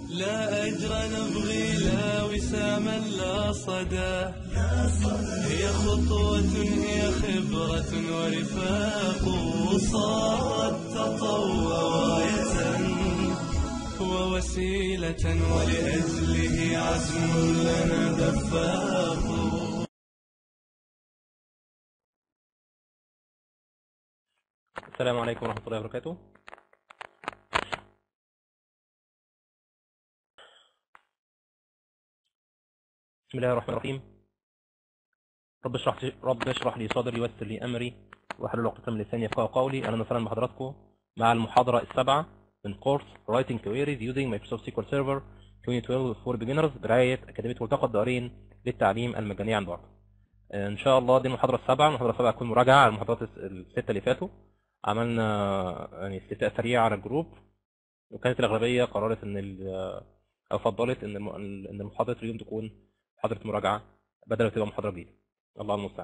لا أجر نبغي لا وساما لا صدى هي خطوة هي خبرة ورفاق صارت تطوع راية ووسيلة ولأجله عزم لنا دفاق السلام عليكم ورحمة الله وبركاته بسم الله الرحمن الرحيم رب اشرح لي رب اشرح لي صدري ويسر لي امري واحلل عقدة من لساني يفقهوا قولي اهلا وسهلا بحضراتكم مع المحاضرة السابعة من كورس Writing Queries Using Microsoft SQL Server 2012 for Beginners برعاية أكاديمية ملتقى الدارين للتعليم المجاني عن بعد. إن شاء الله دي المحاضرة السابعة، المحاضرة السابعة هتكون مراجعة على المحاضرات الستة اللي فاتوا. عملنا يعني استفتاء سريع على الجروب وكانت الأغلبية قررت إن ال- أو فضلت إن الم- إن محاضرة اليوم تكون محاضرة مراجعة بدل ما تبقى محاضرة جديدة. الله المستعان.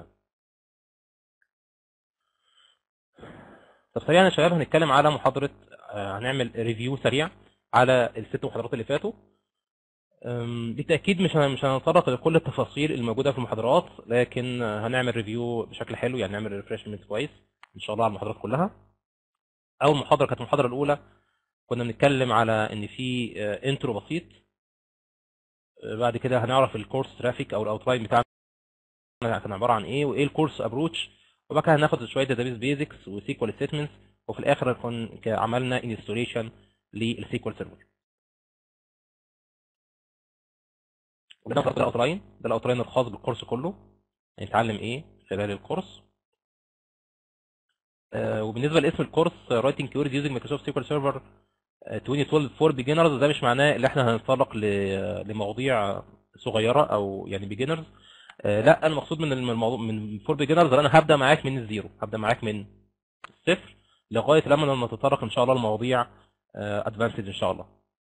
طب سريعا يا شباب هنتكلم على محاضرة آه، هنعمل ريفيو سريع على الست محاضرات اللي فاتوا أم، بالتأكيد مش هن- مش هنتطرق لكل التفاصيل الموجودة في المحاضرات لكن آه، هنعمل ريفيو بشكل حلو يعني نعمل ريفرشمنت كويس إن شاء الله على المحاضرات كلها. أول محاضرة كانت المحاضرة الأولى كنا بنتكلم على إن في انترو بسيط آه، بعد كده هنعرف الكورس ترافيك أو الأوتلاين بتاعنا كان عبارة عن إيه وإيه الكورس أبروتش وبعد كده هناخد شوية داتابيز بيزكس وسيكوال ستيتمنتس وفي الآخر هنكون عملنا انستوليشن للسيكوال سيرفر. وده ده الاوتلاين ده الاوتلاين الخاص بالكورس كله هنتعلم ايه خلال الكورس آه وبالنسبه لاسم الكورس رايتنج كيوريز يوزنج مايكروسوفت سيكوال سيرفر 2012 فور بيجنرز ده مش معناه ان احنا هنتطرق ل- لمواضيع صغيره او يعني بيجنرز لا المقصود من الموضوع من فور بيجنرز انا هبدا معاك من الزيرو هبدا معاك من الصفر لغايه لما لما نتطرق ان شاء الله لمواضيع ادفانسد ان شاء الله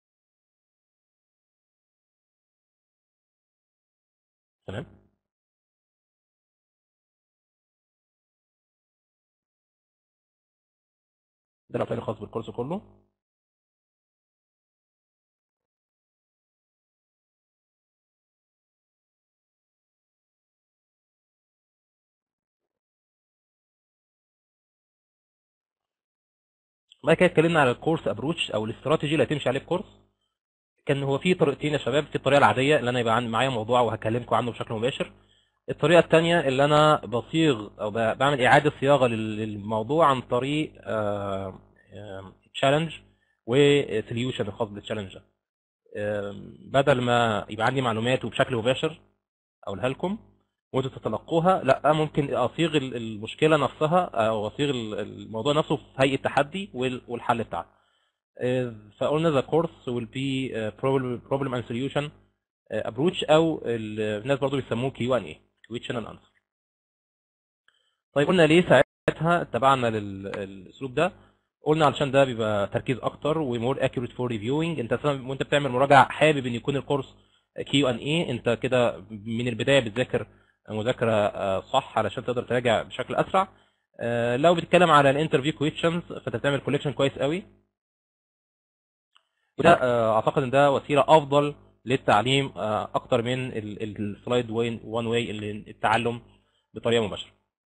تمام ده الاوتلاين الخاص بالكورس كله بعد كده اتكلمنا على الكورس ابروتش او الاستراتيجي اللي هتمشي عليه الكورس كان هو في طريقتين يا شباب في الطريقه العاديه اللي انا يبقى عندي معايا موضوع وهكلمكم عنه بشكل مباشر الطريقه الثانيه اللي انا بصيغ او ب- بعمل اعاده صياغه لل- للموضوع عن طريق تشالنج وسوليوشن الخاص بالتشالنج ده آم، بدل ما يبقى عندي معلومات وبشكل مباشر اقولها لكم وانتوا تتلقوها لا ممكن اصيغ ال- المشكله نفسها او اصيغ ال- الموضوع نفسه في هيئه تحدي وال- والحل بتاعه آه، فقلنا the course will be uh, problem problem and solution uh, approach او ال- الناس برضو بيسموه كيو ان اي question and answer طيب قلنا ليه ساعتها اتبعنا للاسلوب ده قلنا علشان ده بيبقى تركيز اكتر ومور اكيوريت فور ريفيوينج انت أساساً وانت بتعمل مراجعه حابب ان يكون الكورس كيو ان اي انت كده من البدايه بتذاكر مذاكره آه، صح علشان تقدر تراجع بشكل اسرع آه، لو بتتكلم على الانترفيو كويشنز فانت بتعمل كوليكشن كويس قوي وده آه، اعتقد ان ده وسيله افضل للتعليم آه، اكتر من السلايد وان واي التعلم بطريقه مباشره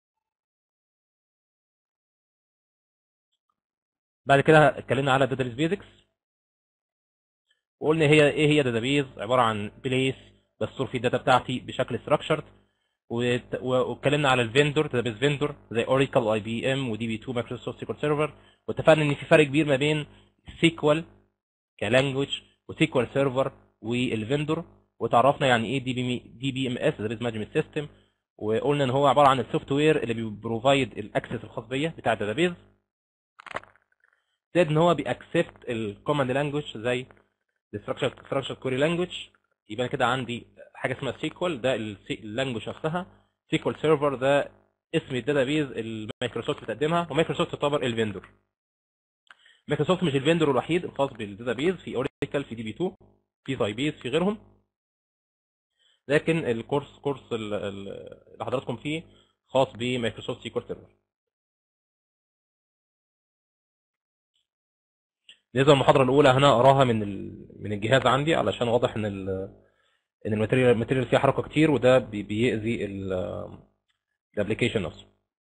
بعد كده اتكلمنا على داتابيز بيزكس وقلنا هي ايه هي داتابيز عباره عن بليس بستور فيه الداتا بتاعتي بشكل ستراكشرد واتكلمنا على الفيندور داتابيز فيندور زي اوراكل اي بي ام ودي بي 2 مايكروسوفت سيكوال سيرفر واتفقنا ان في فرق كبير ما بين سيكوال كلانجوج وسيكوال سيرفر والفيندور وتعرفنا يعني ايه دي بي دي بي ام اس داتابيز مانجمنت سيستم وقلنا ان هو عباره عن السوفت وير اللي بيبروفايد الاكسس الخاص بيا بتاع الداتابيز زائد ان هو بيأكسبت الكوماند لانجوج زي الستراكشر ستراكشر كوري لانجوج يبقى أنا كده عندي حاجه اسمها سيكوال ده اللانجوج نفسها سيكوال سيرفر ده اسم الداتابيز اللي مايكروسوفت بتقدمها ومايكروسوفت تعتبر الفيندور مايكروسوفت مش الفيندور الوحيد الخاص بالداتابيز في اوراكل في دي بي 2 في سايبيز في غيرهم لكن الكورس كورس ال- ال- اللي حضراتكم فيه خاص بمايكروسوفت سيكوال سيرفر بالنسبه للمحاضره الاولى هنا اقراها من ال... من الجهاز عندي علشان واضح ان ال... ان الماتيريال الماتيريال فيها حركه كتير وده بي... بيأذي الابلكيشن نفسه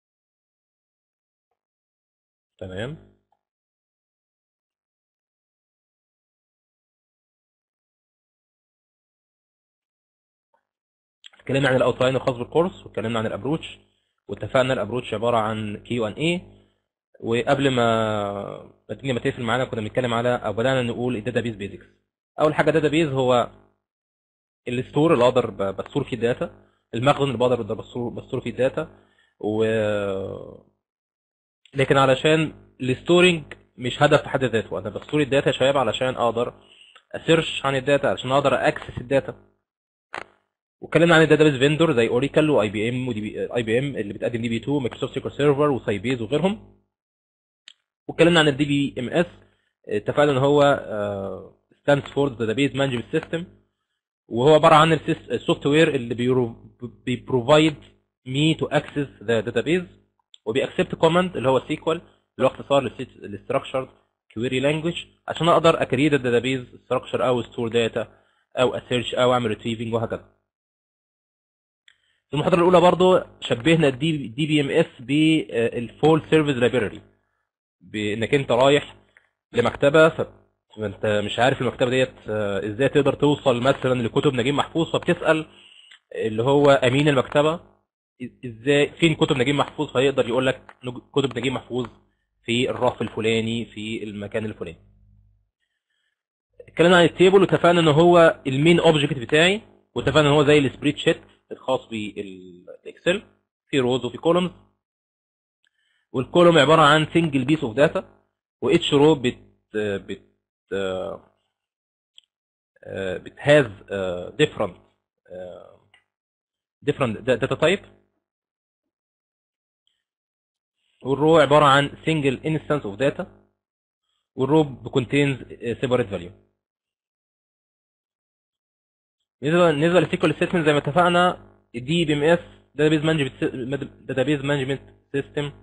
تمام اتكلمنا عن الاوتلاين الخاص بالكورس واتكلمنا عن الابروتش واتفقنا الابروتش عباره عن كيو ان اي وقبل ما الدنيا ما تقفل معانا كنا بنتكلم على او بدانا نقول الداتابيز بيزكس اول حاجه داتابيز هو الستور اللي اقدر ب- بستور فيه الداتا المخزن اللي بقدر بستور بستور فيه الداتا و لكن علشان الستورنج مش هدف في حد ذاته انا بستور الداتا يا شباب علشان اقدر اسيرش عن الداتا علشان اقدر اكسس الداتا واتكلمنا عن الداتابيز فيندور زي اوراكل واي بي ام ودي اي بي ام اللي بتقدم دي بي 2 مايكروسوفت سيكول سيرفر وسايبيز وغيرهم واتكلمنا عن الدي بي ام اس اتفقنا ان هو ستاندز فور داتابيز مانجمنت سيستم وهو عباره عن السوفت وير اللي بيبروفايد مي تو اكسس ذا داتابيز وبيأكسبت كوماند اللي هو سيكوال اللي هو اختصار للستراكشر كويري لانجوج عشان اقدر اكريت الداتابيز ستراكشر او ستور داتا او اسيرش او اعمل ريتريفنج وهكذا في المحاضره الاولى برضو شبهنا الدي دي بي ام اس بالفول سيرفيس لايبراري بانك انت رايح لمكتبه ف- فانت مش عارف المكتبه ديت آه، ازاي تقدر توصل مثلا لكتب نجيب محفوظ فبتسال اللي هو امين المكتبه إز- ازاي فين كتب نجيب محفوظ فيقدر يقول لك نج- كتب نجيب محفوظ في الرف الفلاني في المكان الفلاني اتكلمنا عن التيبل واتفقنا ان هو المين اوبجكت بتاعي واتفقنا ان هو زي السبريد شيت الخاص بالاكسل في روز وفي كولومز والكولوم عباره عن سنجل بيس اوف داتا واتش رو بت بت بت هاز different uh, different data type والرو عباره عن single instance of data والرو contains separate value بالنسبه بالنسبه للسيكوال ستيتمنت زي ما اتفقنا الدي بي ام اس داتابيز مانجمنت داتابيز مانجمنت سيستم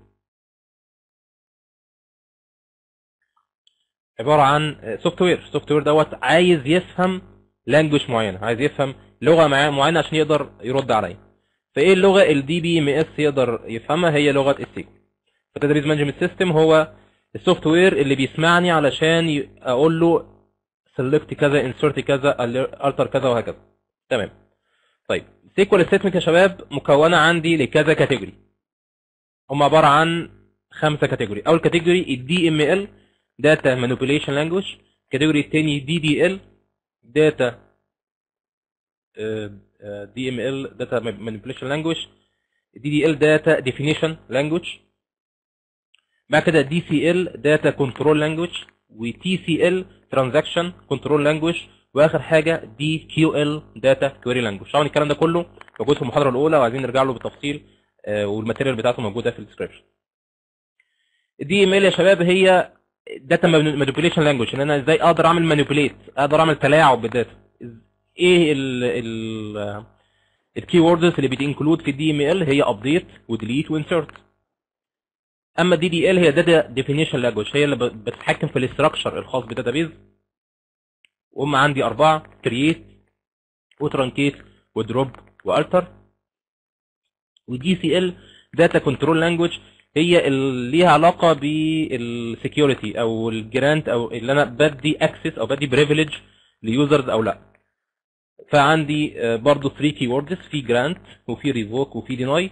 عباره عن سوفت وير السوفت وير دوت عايز يفهم لانجوج معينه عايز يفهم لغه معي- معينه عشان يقدر يرد عليا فايه اللغه الدي بي ام اس يقدر يفهمها هي لغه السيكوال فالداتابيز مانجمنت سيستم هو السوفت وير اللي بيسمعني علشان ي- اقول له سيلكت كذا انسرت كذا التر كذا وهكذا تمام طيب سيكوال ستيتمنت يا شباب مكونه عندي لكذا كاتيجوري هم عباره عن خمسه كاتيجوري اول كاتيجوري الدي ام ال داتا مانيبيوليشن لانجوج الكاتيجوري الثاني دي دي ال داتا دي ام ال داتا مانيبيوليشن لانجوج دي دي ال داتا ديفينيشن لانجوج بعد كده دي سي ال داتا كنترول لانجوج وتي سي ال ترانزاكشن كنترول لانجوج واخر حاجه دي كيو ال داتا كويري لانجوج طبعا الكلام ده كله موجود في المحاضره الاولى وعايزين نرجع له بالتفصيل آه، والماتيريال بتاعته موجوده في الديسكربشن الدي ام ال يا شباب هي داتا مانيبيوليشن لانجوج ان انا ازاي اقدر اعمل مانيبيوليت اقدر اعمل تلاعب بالداتا إز- ايه ال ال الكي ووردز اللي بتنكلود في الدي ام ال هي ابديت وديليت وانسرت اما الدي دي ال هي داتا ديفينيشن لانجوج هي اللي ب- بتتحكم في الاستراكشر الخاص بالداتابيز وهم عندي اربعه كرييت وترانكيت ودروب والتر ودي سي ال داتا كنترول لانجوج هي اللي ليها علاقه بالسكيورتي او الجرانت او اللي انا بدي اكسس او بدي بريفليج ليوزرز او لا فعندي آه، برضو 3 كي ووردز في جرانت وفي ريفوك وفي ديناي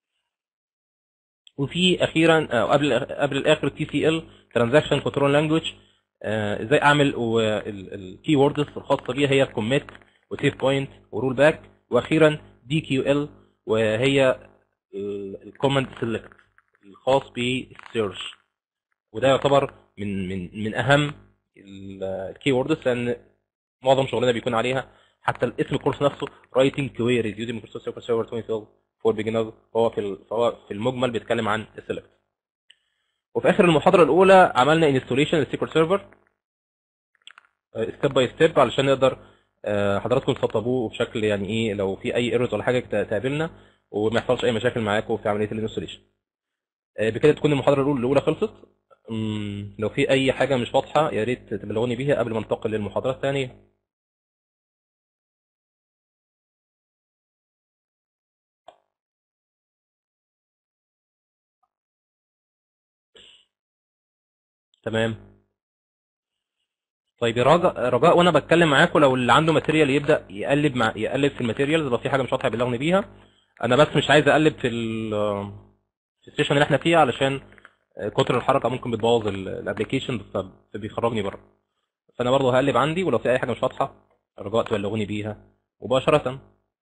وفي اخيرا آه، قبل قبل الاخر تي سي ال ترانزاكشن كنترول لانجوج ازاي اعمل الكي ووردز الخاصه بيها هي كوميت وسيف بوينت ورول باك واخيرا دي كيو ال وهي الكوماند سيلكت الخاص بالسيرش وده يعتبر من من من اهم الكي ووردز لان معظم شغلنا بيكون عليها حتى الاسم الكورس نفسه رايتنج كويريز يوزنج مايكروسوفت سيرفر سيرفر 2012 فور بيجنرز فهو في ال- فهو في المجمل بيتكلم عن السيلكت وفي اخر المحاضره الاولى عملنا انستوليشن للسيكول سيرفر ستيب باي ستيب علشان نقدر آه، حضراتكم تسطبوه بشكل يعني ايه لو في اي ايرورز ولا حاجه ت- تقابلنا وما يحصلش اي مشاكل معاكم في عمليه الانستوليشن آه، بكده تكون المحاضره الأولى- الاولى خلصت أمم، لو في اي حاجه مش واضحه يا ريت تبلغوني بيها قبل ما ننتقل للمحاضره الثانيه تمام طيب يا رجاء رجاء وانا بتكلم معاكم لو اللي عنده ماتيريال يبدا يقلب مع يقلب في الماتيريالز لو في حاجه مش واضحه يبلغني بيها انا بس مش عايز اقلب في ال في السيشن اللي احنا فيه علشان كتر الحركه ممكن بتبوظ الابلكيشن فبيخرجني بره فانا برضه هقلب عندي ولو في اي حاجه مش واضحه رجاء تبلغوني بيها مباشره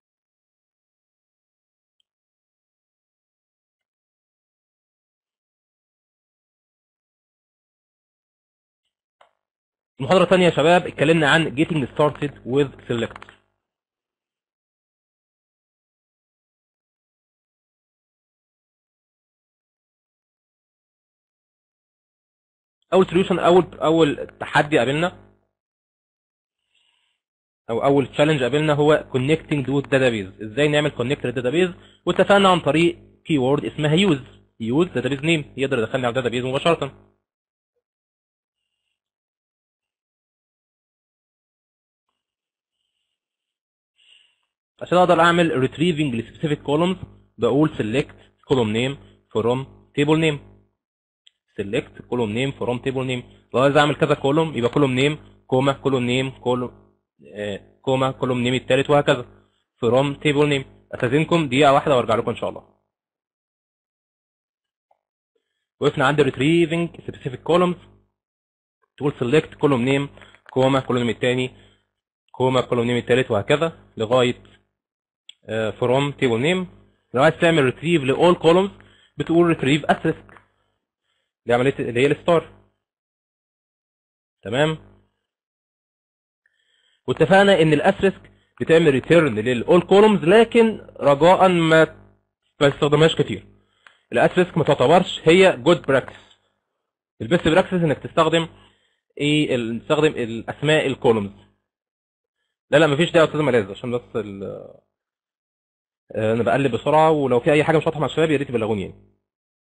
المحاضرة الثانية يا شباب اتكلمنا عن getting started with select أول solution أول أول تحدي قابلنا أو أول challenge قابلنا هو connecting to database إزاي نعمل connect للداتابيز واتفقنا عن طريق keyword اسمها use use database name يقدر يدخلني على الداتابيز مباشرة عشان اقدر اعمل retrieving لسبيسيفيك columns بقول select column name from table name select column name from table name لو عايز اعمل كذا column يبقى column name كوما column name column آه، كوما column name التالت وهكذا from table name استاذنكم دقيقة واحدة وارجع لكم ان شاء الله وقفنا عند retrieving specific columns تقول select column name كوما column name التاني كوما column name التالت وهكذا لغاية آه، from table name لو عايز تعمل retrieve ل all columns بتقول retrieve asterisk دي عملية اللي هي الستار تمام واتفقنا ان الاسterisk بتعمل ريتيرن لل all columns لكن رجاء ما ما تستخدمهاش كتير الاسterisk ما تعتبرش هي good practice البيست براكتس انك تستخدم ايه ال- تستخدم الاسماء الكولومز لا لا مفيش داعي يا استاذ ملاذ عشان بس ال آه، انا بقلب بسرعه ولو في اي حاجه مش واضحه مع الشباب يا ريت تبلغوني يعني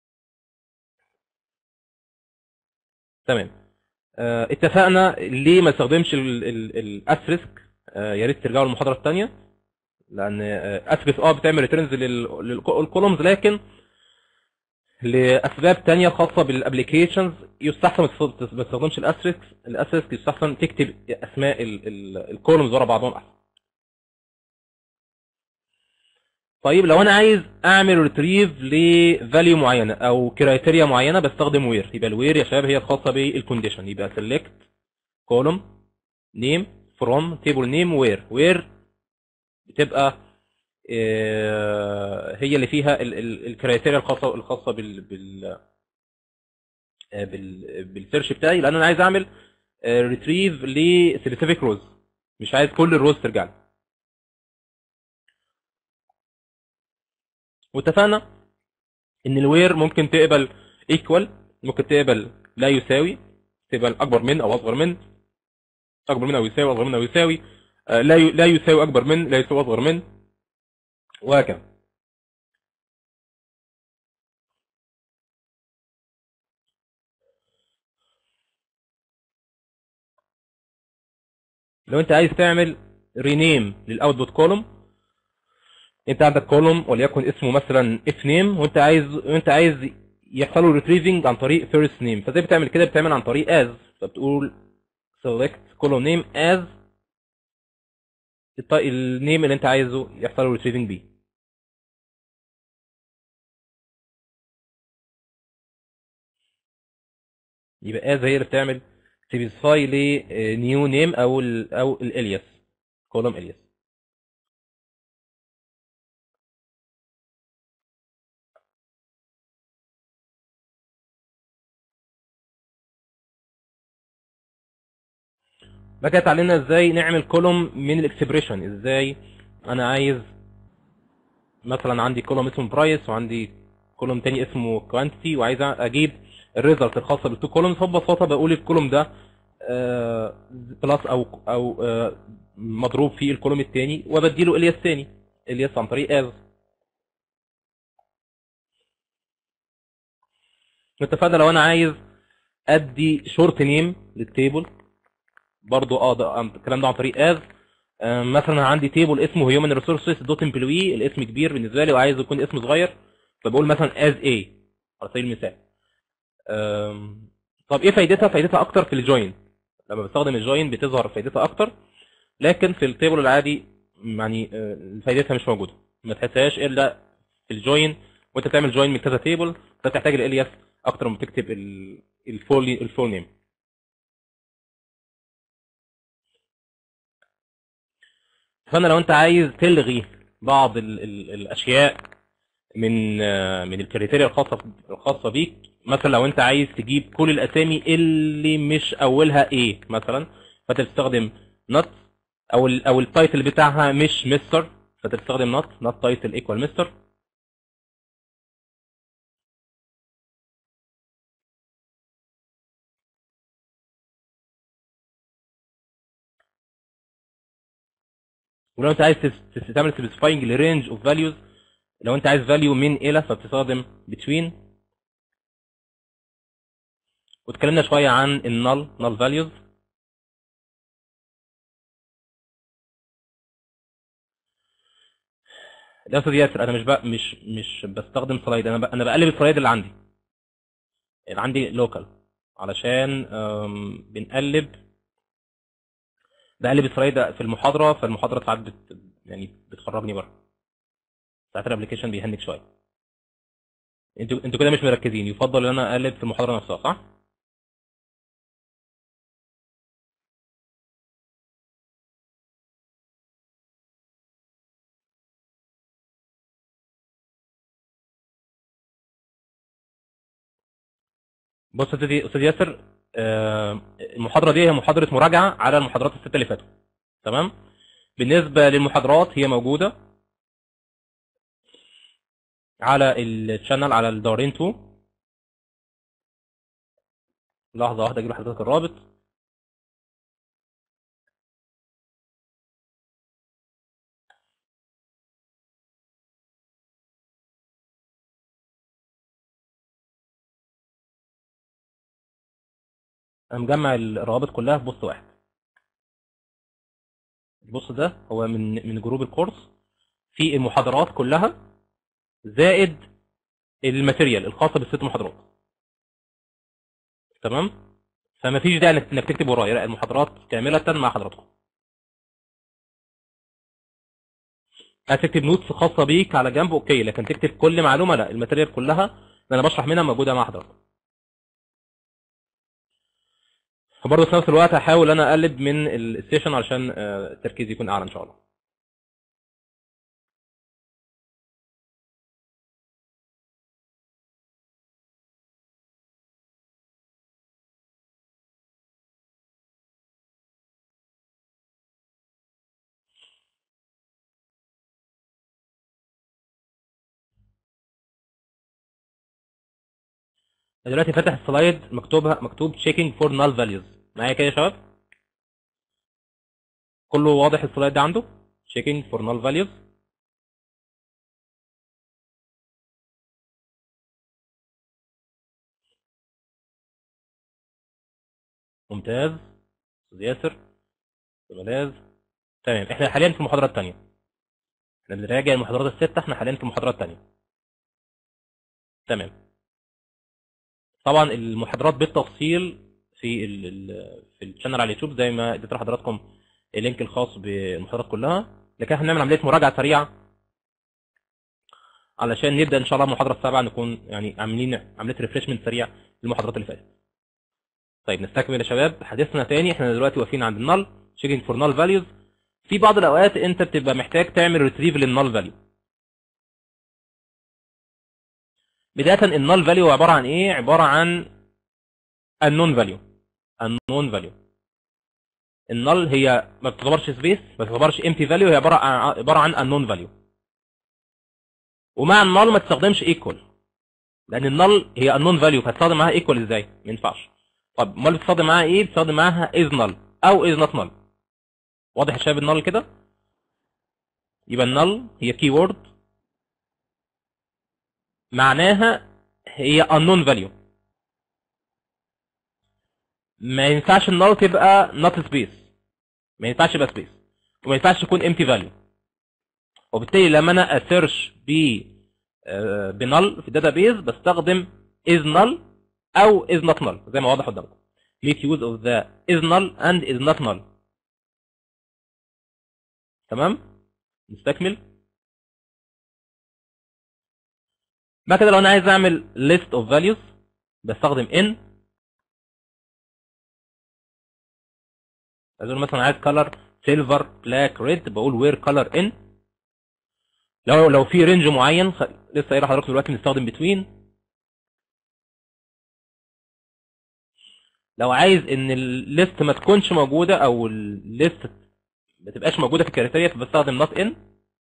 تمام آه، اتفقنا ليه ما استخدمش الاسريسك يا ريت ترجعوا للمحاضره الثانيه لان اسريسك اه بتعمل ريتيرنز للكولومز لكن لاسباب تانية خاصه بالابلكيشنز يستحسن ما تست- ما تستخدمش الاسريسك الاسريسك يستحسن تكتب اسماء الكولومز ورا بعضهم احسن طيب لو انا عايز اعمل ريتريف لفاليو معينه او كرايتيريا معينه بستخدم وير يبقى الوير يا شباب هي الخاصه بالكونديشن يبقى سيلكت كولوم نيم فروم تيبل نيم وير وير بتبقى آه، هي اللي فيها الكرايتيريا الخاصه الخاصه بال بال آه، بال بالسيرش بتاعي لان انا عايز اعمل ريتريف لسبيسيفيك روز مش عايز كل الروز ترجع لي واتفقنا ان الوير ممكن تقبل ايكوال ممكن تقبل لا يساوي تقبل اكبر من او اصغر من اكبر من او يساوي اصغر من او يساوي آه، لا ي- لا يساوي اكبر من لا يساوي اصغر من وهكذا لو انت عايز تعمل رينيم للاوتبوت كولوم انت عندك كولوم وليكن اسمه مثلا اف نيم وانت عايز وانت عايز يحصل له ريتريفنج عن طريق فيرست نيم فازاي بتعمل كده بتعمل عن طريق از فبتقول select column name as الط- النيم اللي انت عايزه يحصل له ريتريفنج بيه يبقى از هي اللي بتعمل سبيسيفاي لنيو نيم او ال او الالياس كولوم الياس بقى كده اتعلمنا ازاي نعمل كولوم من الاكسبريشن ازاي انا عايز مثلا عندي كولوم اسمه برايس وعندي كولوم تاني اسمه كوانتيتي وعايز اجيب الريزلت الخاصه بالتو كولومز فببساطه بقول الكولوم ده بلس او او آه، مضروب في الكولوم الثاني وبديله الياس ثاني الياس عن طريق از اتفقنا لو انا عايز ادي شورت نيم للتيبل برضو اه ده الكلام ده عن طريق از مثلا عندي تيبل اسمه هيومن ريسورسز دوت امبلوي الاسم كبير بالنسبه لي وعايز يكون اسم صغير فبقول مثلا از اي على سبيل المثال أم، طب ايه فايدتها فايدتها اكتر في الجوين لما بستخدم الجوين بتظهر فايدتها اكتر لكن في التيبل العادي يعني آه، فايدتها مش موجوده ما تحسهاش الا في الجوين وانت بتعمل جوين من كذا تيبل فتحتاج الالياس اكتر ما تكتب ال- الفول الفول نيم فانا لو انت عايز تلغي بعض ال ال الاشياء من آه، من الكريتيريا الخاصه الخاصه بيك مثلا لو انت عايز تجيب كل الاسامي اللي مش اولها ايه مثلا فانت بتستخدم نوت او ال او التايتل بتاعها مش مستر فانت بتستخدم نوت نوت تايتل ايكوال مستر ولو انت عايز تس- تس- تعمل سبيسيفاينج لرينج اوف فاليوز لو انت عايز فاليو من الى فبتستخدم between واتكلمنا شويه عن النل نل فاليوز ده استاذ ياسر انا مش بق... مش مش بستخدم سلايد انا ب... انا بقلب السلايد اللي عندي اللي عندي لوكال علشان أم، بنقلب بقلب السلايد في المحاضره فالمحاضره ساعات بت... يعني بتخرجني بره ساعات الابلكيشن بيهنك شويه انتوا انتوا كده مش مركزين يفضل ان انا اقلب في المحاضره نفسها صح بص يا سيدي استاذ ياسر آه، المحاضره دي هي محاضره مراجعه على المحاضرات السته اللي فاتوا تمام بالنسبه للمحاضرات هي موجوده على الشانل على الدورين 2 لحظه واحده اجيب لحضرتك الرابط انا مجمع الروابط كلها في بوست واحد البوست ده هو من من جروب الكورس في المحاضرات كلها زائد الماتيريال الخاصه بالست محاضرات تمام فما فيش داعي انك إنك تكتب ورايا لا المحاضرات كامله مع حضراتكم عايز تكتب نوتس خاصه بيك على جنب اوكي لكن تكتب كل معلومه لا الماتيريال كلها اللي انا بشرح منها موجوده مع حضراتكم فبرضه في نفس الوقت هحاول انا اقلب من السيشن علشان آه، التركيز يكون اعلى ان شاء الله أنا دلوقتي فاتح السلايد مكتوبها مكتوب checking for null values معايا كده يا شباب كله واضح السلايد ده عنده checking for null values ممتاز استاذ ياسر جمالاز تمام احنا حاليا في المحاضره الثانيه احنا بنراجع المحاضرات السته احنا حاليا في المحاضره الثانيه تمام طبعا المحاضرات بالتفصيل في ال ال في الشانل على اليوتيوب زي ما اديت لحضراتكم اللينك الخاص بالمحاضرات كلها لكن احنا هنعمل عمليه مراجعه سريعه علشان نبدا ان شاء الله المحاضره السابعه نكون يعني عاملين عمليه ريفريشمنت سريع للمحاضرات اللي فاتت طيب نستكمل يا شباب حديثنا تاني احنا دلوقتي واقفين عند النل checking for null values في بعض الاوقات انت بتبقى محتاج تعمل ريتريف للنل فاليو بدايه النل فاليو عباره عن ايه عباره عن النون فاليو النون فاليو النل هي ما بتعتبرش سبيس ما بتعتبرش امتي فاليو هي عباره عن عباره عن النون فاليو ومع النل ما تستخدمش ايكوال لان النل هي النون فاليو فهتستخدم معاها ايكوال ازاي ما ينفعش طب امال بتستخدم معاها ايه بتستخدم معاها از نل او از نوت نل واضح يا شباب النل كده يبقى النل هي كي وورد معناها هي unknown value ما ينفعش النال تبقى نوت سبيس ما ينفعش يبقى سبيس وما ينفعش تكون امتي فاليو وبالتالي لما انا اسيرش ب آه، بنل في الداتابيز بستخدم is null او is not null زي ما واضح قدامكم make use of the is null and is not null تمام نستكمل بعد كده لو انا عايز اعمل list of values بستخدم in اقول مثلا عايز color silver black red بقول where color in لو لو في رينج معين خ... لسه قايل لحضراتكم دلوقتي بنستخدم between لو عايز ان الليست ما تكونش موجوده او الليست ما تبقاش موجوده في الكريتيريا فبستخدم not in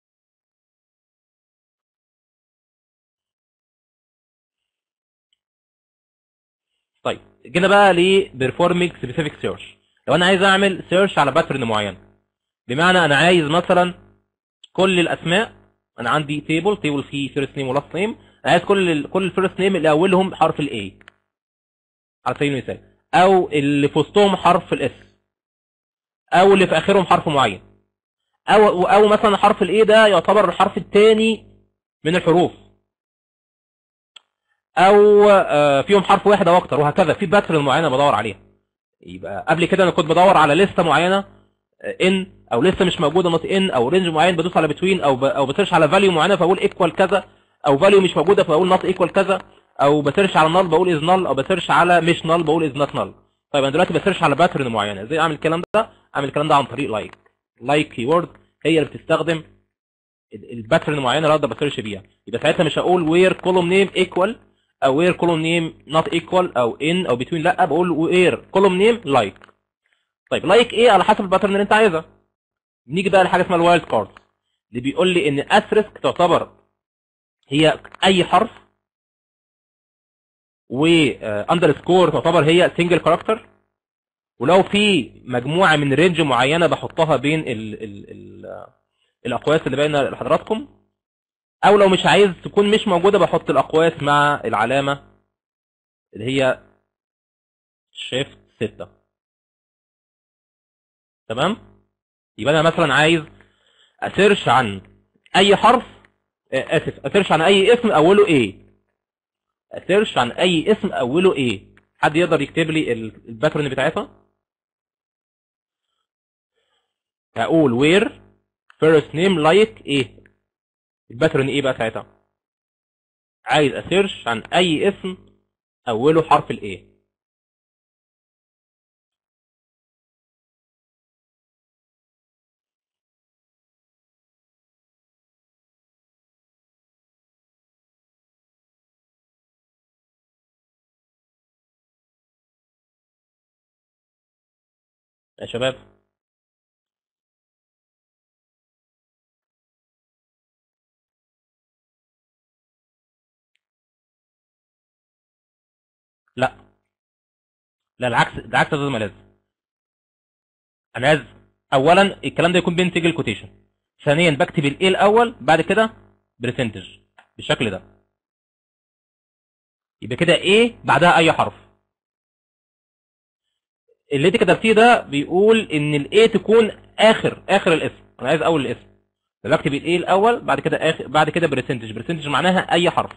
طيب جينا بقى ل performing specific search لو انا عايز اعمل سيرش على باترن معين بمعنى انا عايز مثلا كل الاسماء انا عندي تيبل تيبل فيه فيرست نيم ولاست نيم انا عايز كل ال كل الفيرست نيم اللي اولهم حرف الاي على سبيل المثال او اللي في وسطهم حرف الاس او اللي في اخرهم حرف معين او او مثلا حرف الاي ده يعتبر الحرف الثاني من الحروف او آه، فيهم حرف واحد او اكتر وهكذا في باترن معينه بدور عليها يبقى قبل كده انا كنت بدور على لسته معينه ان او لسه مش موجوده نوت ان او رينج معين بدوس على بتوين او ب... او بسيرش على فاليو معينه فاقول ايكوال كذا او فاليو مش موجوده فاقول نوت ايكوال كذا او بسيرش على نال بقول از نال او بسيرش على مش نال بقول از نوت نال طيب انا دلوقتي بسيرش على باترن معينه ازاي اعمل الكلام ده اعمل الكلام ده عن طريق لايك لايك كيورد هي اللي بتستخدم الباترن معينه اللي اقدر بسيرش بيها يبقى ساعتها مش هقول وير كولوم نيم ايكوال او وير كولوم نيم نوت ايكوال او ان او بتوين لا بقول وير كولوم نيم لايك طيب لايك ايه على حسب الباترن اللي انت عايزها نيجي بقى لحاجه اسمها الوايلد كارد اللي بيقول لي ان اسرسك تعتبر هي اي حرف و اندرسكور تعتبر هي سنجل كاركتر ولو في مجموعه من رينج معينه بحطها بين ال ال ال الاقواس اللي باينه لحضراتكم او لو مش عايز تكون مش موجوده بحط الاقواس مع العلامه اللي هي شيفت 6 تمام يبقى انا مثلا عايز اسيرش عن اي حرف آه، اسف اسيرش عن اي اسم اوله ايه اسيرش عن اي اسم اوله ايه حد يقدر يكتب لي ال- الباترن بتاعتها هقول where first name like ايه الباترن ايه بقى ساعتها عايز اسيرش عن اي اسم اوله حرف الايه يا شباب لا لا العكس العكس لازم لازم انا عايز اولا الكلام ده يكون بين سيجل كوتيشن ثانيا بكتب الايه الاول بعد كده برسنتج بالشكل ده يبقى كده ايه بعدها اي حرف اللي انت كتبتيه ده بيقول ان الايه تكون اخر اخر الاسم انا عايز اول الاسم فبكتب الايه الاول بعد كده اخر بعد كده برسنتج برسنتج معناها اي حرف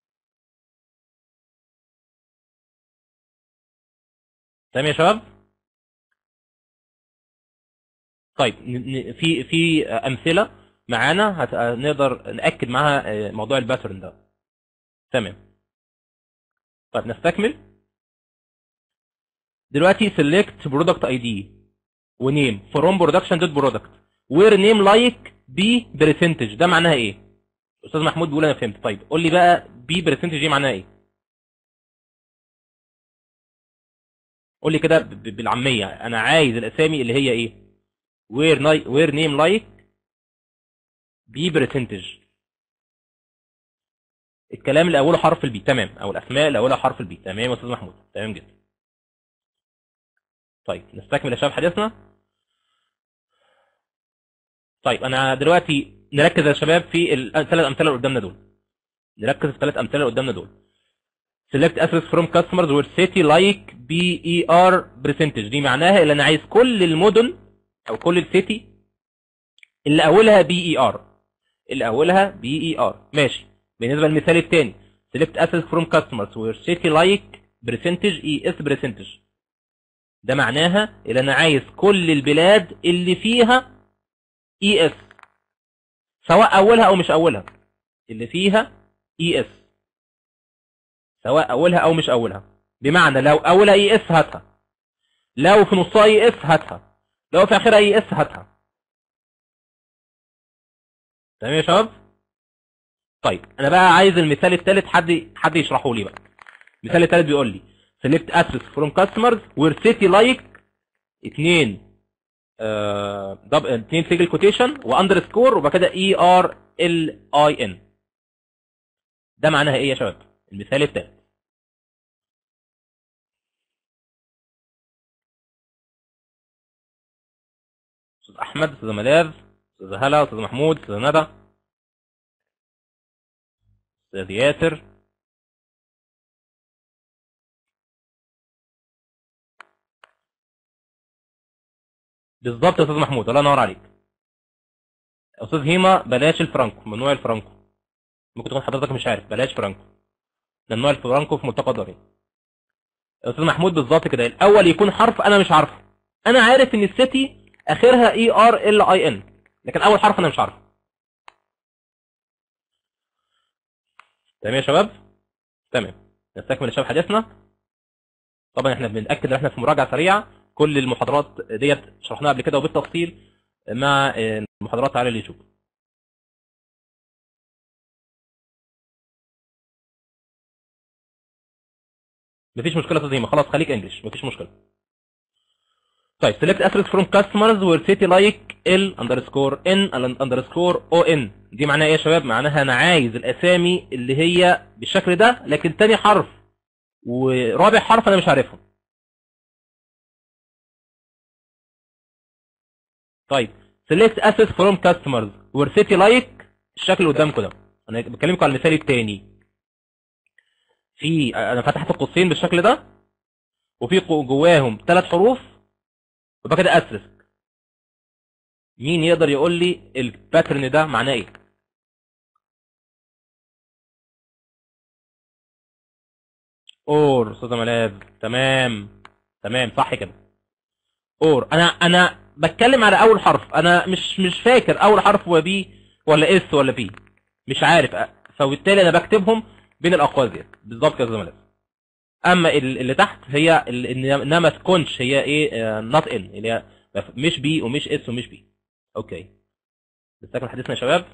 تمام يا شباب طيب ن- ن- في في امثله معانا هت- نقدر ناكد معاها موضوع الباترن ده تمام طيب نستكمل دلوقتي select product ID ونيم from production dot product where name like b percentage ده معناها ايه استاذ محمود بيقول انا فهمت طيب قول لي بقى b percentage دي معناها ايه قول لي كده ب- ب- بالعاميه انا عايز الاسامي اللي هي ايه where ni- where name like b percentage الكلام اللي اوله حرف البي تمام او الاسماء اللي اولها حرف البي تمام يا استاذ محمود تمام جدا طيب نستكمل يا شباب حديثنا طيب انا دلوقتي نركز يا شباب في الثلاث امثله اللي قدامنا دول نركز في الثلاث امثله اللي قدامنا دول select assets from customers where city like BER percentage دي معناها اللي انا عايز كل المدن او كل السيتي اللي اولها BER اللي اولها BER ماشي بالنسبه للمثال الثاني select assets from customers where city like percentage ES percentage ده معناها اللي انا عايز كل البلاد اللي فيها ES سواء اولها او مش اولها اللي فيها ES سواء اولها او مش اولها بمعنى لو اولها اي اس هاتها لو في نصها اي اس هاتها لو في اخرها اي اس هاتها تمام يا شباب طيب انا بقى عايز المثال الثالث حد حد يشرحه لي بقى المثال الثالث بيقول لي select assets from customers where city like اتنين آه دب... اتنين سيجل كوتيشن واندرسكور وبعد كده اي ار ال اي ان ده معناها ايه يا شباب المثال الثالث استاذ احمد استاذ ملاذ استاذ هلا استاذ محمود استاذ ندى استاذ ياسر بالظبط يا استاذ محمود الله ينور عليك استاذ هيما بلاش الفرانكو ممنوع الفرانكو ممكن تكون حضرتك مش عارف بلاش فرانكو ممنوع الفرانكو في ملتقى دارين استاذ محمود بالظبط كده الاول يكون حرف انا مش عارفه انا عارف ان السيتي اخرها اي ار ال اي ان لكن اول حرف انا مش عارفه تمام يا شباب تمام نستكمل يا شباب حديثنا طبعا احنا بنتاكد ان احنا في مراجعه سريعه كل المحاضرات ديت شرحناها قبل كده وبالتفصيل مع المحاضرات على اليوتيوب مفيش مشكله يا استاذ هيما خلاص خليك انجلش مفيش مشكله طيب select assets from customers where city like ال underscore n underscore on دي معناها ايه يا شباب معناها انا عايز الاسامي اللي هي بالشكل ده لكن تاني حرف ورابع حرف انا مش عارفهم طيب select assets from customers where city like الشكل اللي قدامكم ده انا بكلمكم على المثال التاني في انا فتحت القوسين بالشكل ده وفي جواهم ثلاث حروف يبقى كده اسرسك مين يقدر يقول لي الباترن ده معناه ايه اور استاذ ملاذ تمام تمام صح كده اور انا انا بتكلم على اول حرف انا مش مش فاكر اول حرف هو بي ولا اس ولا بي مش عارف فبالتالي انا بكتبهم بين الاقواس ديت بالظبط كده يا استاذ ملاذ اما اللي تحت هي انها ما تكونش هي ايه نوت ان اللي هي مش بي ومش اس ومش بي اوكي نستكمل حديثنا يا شباب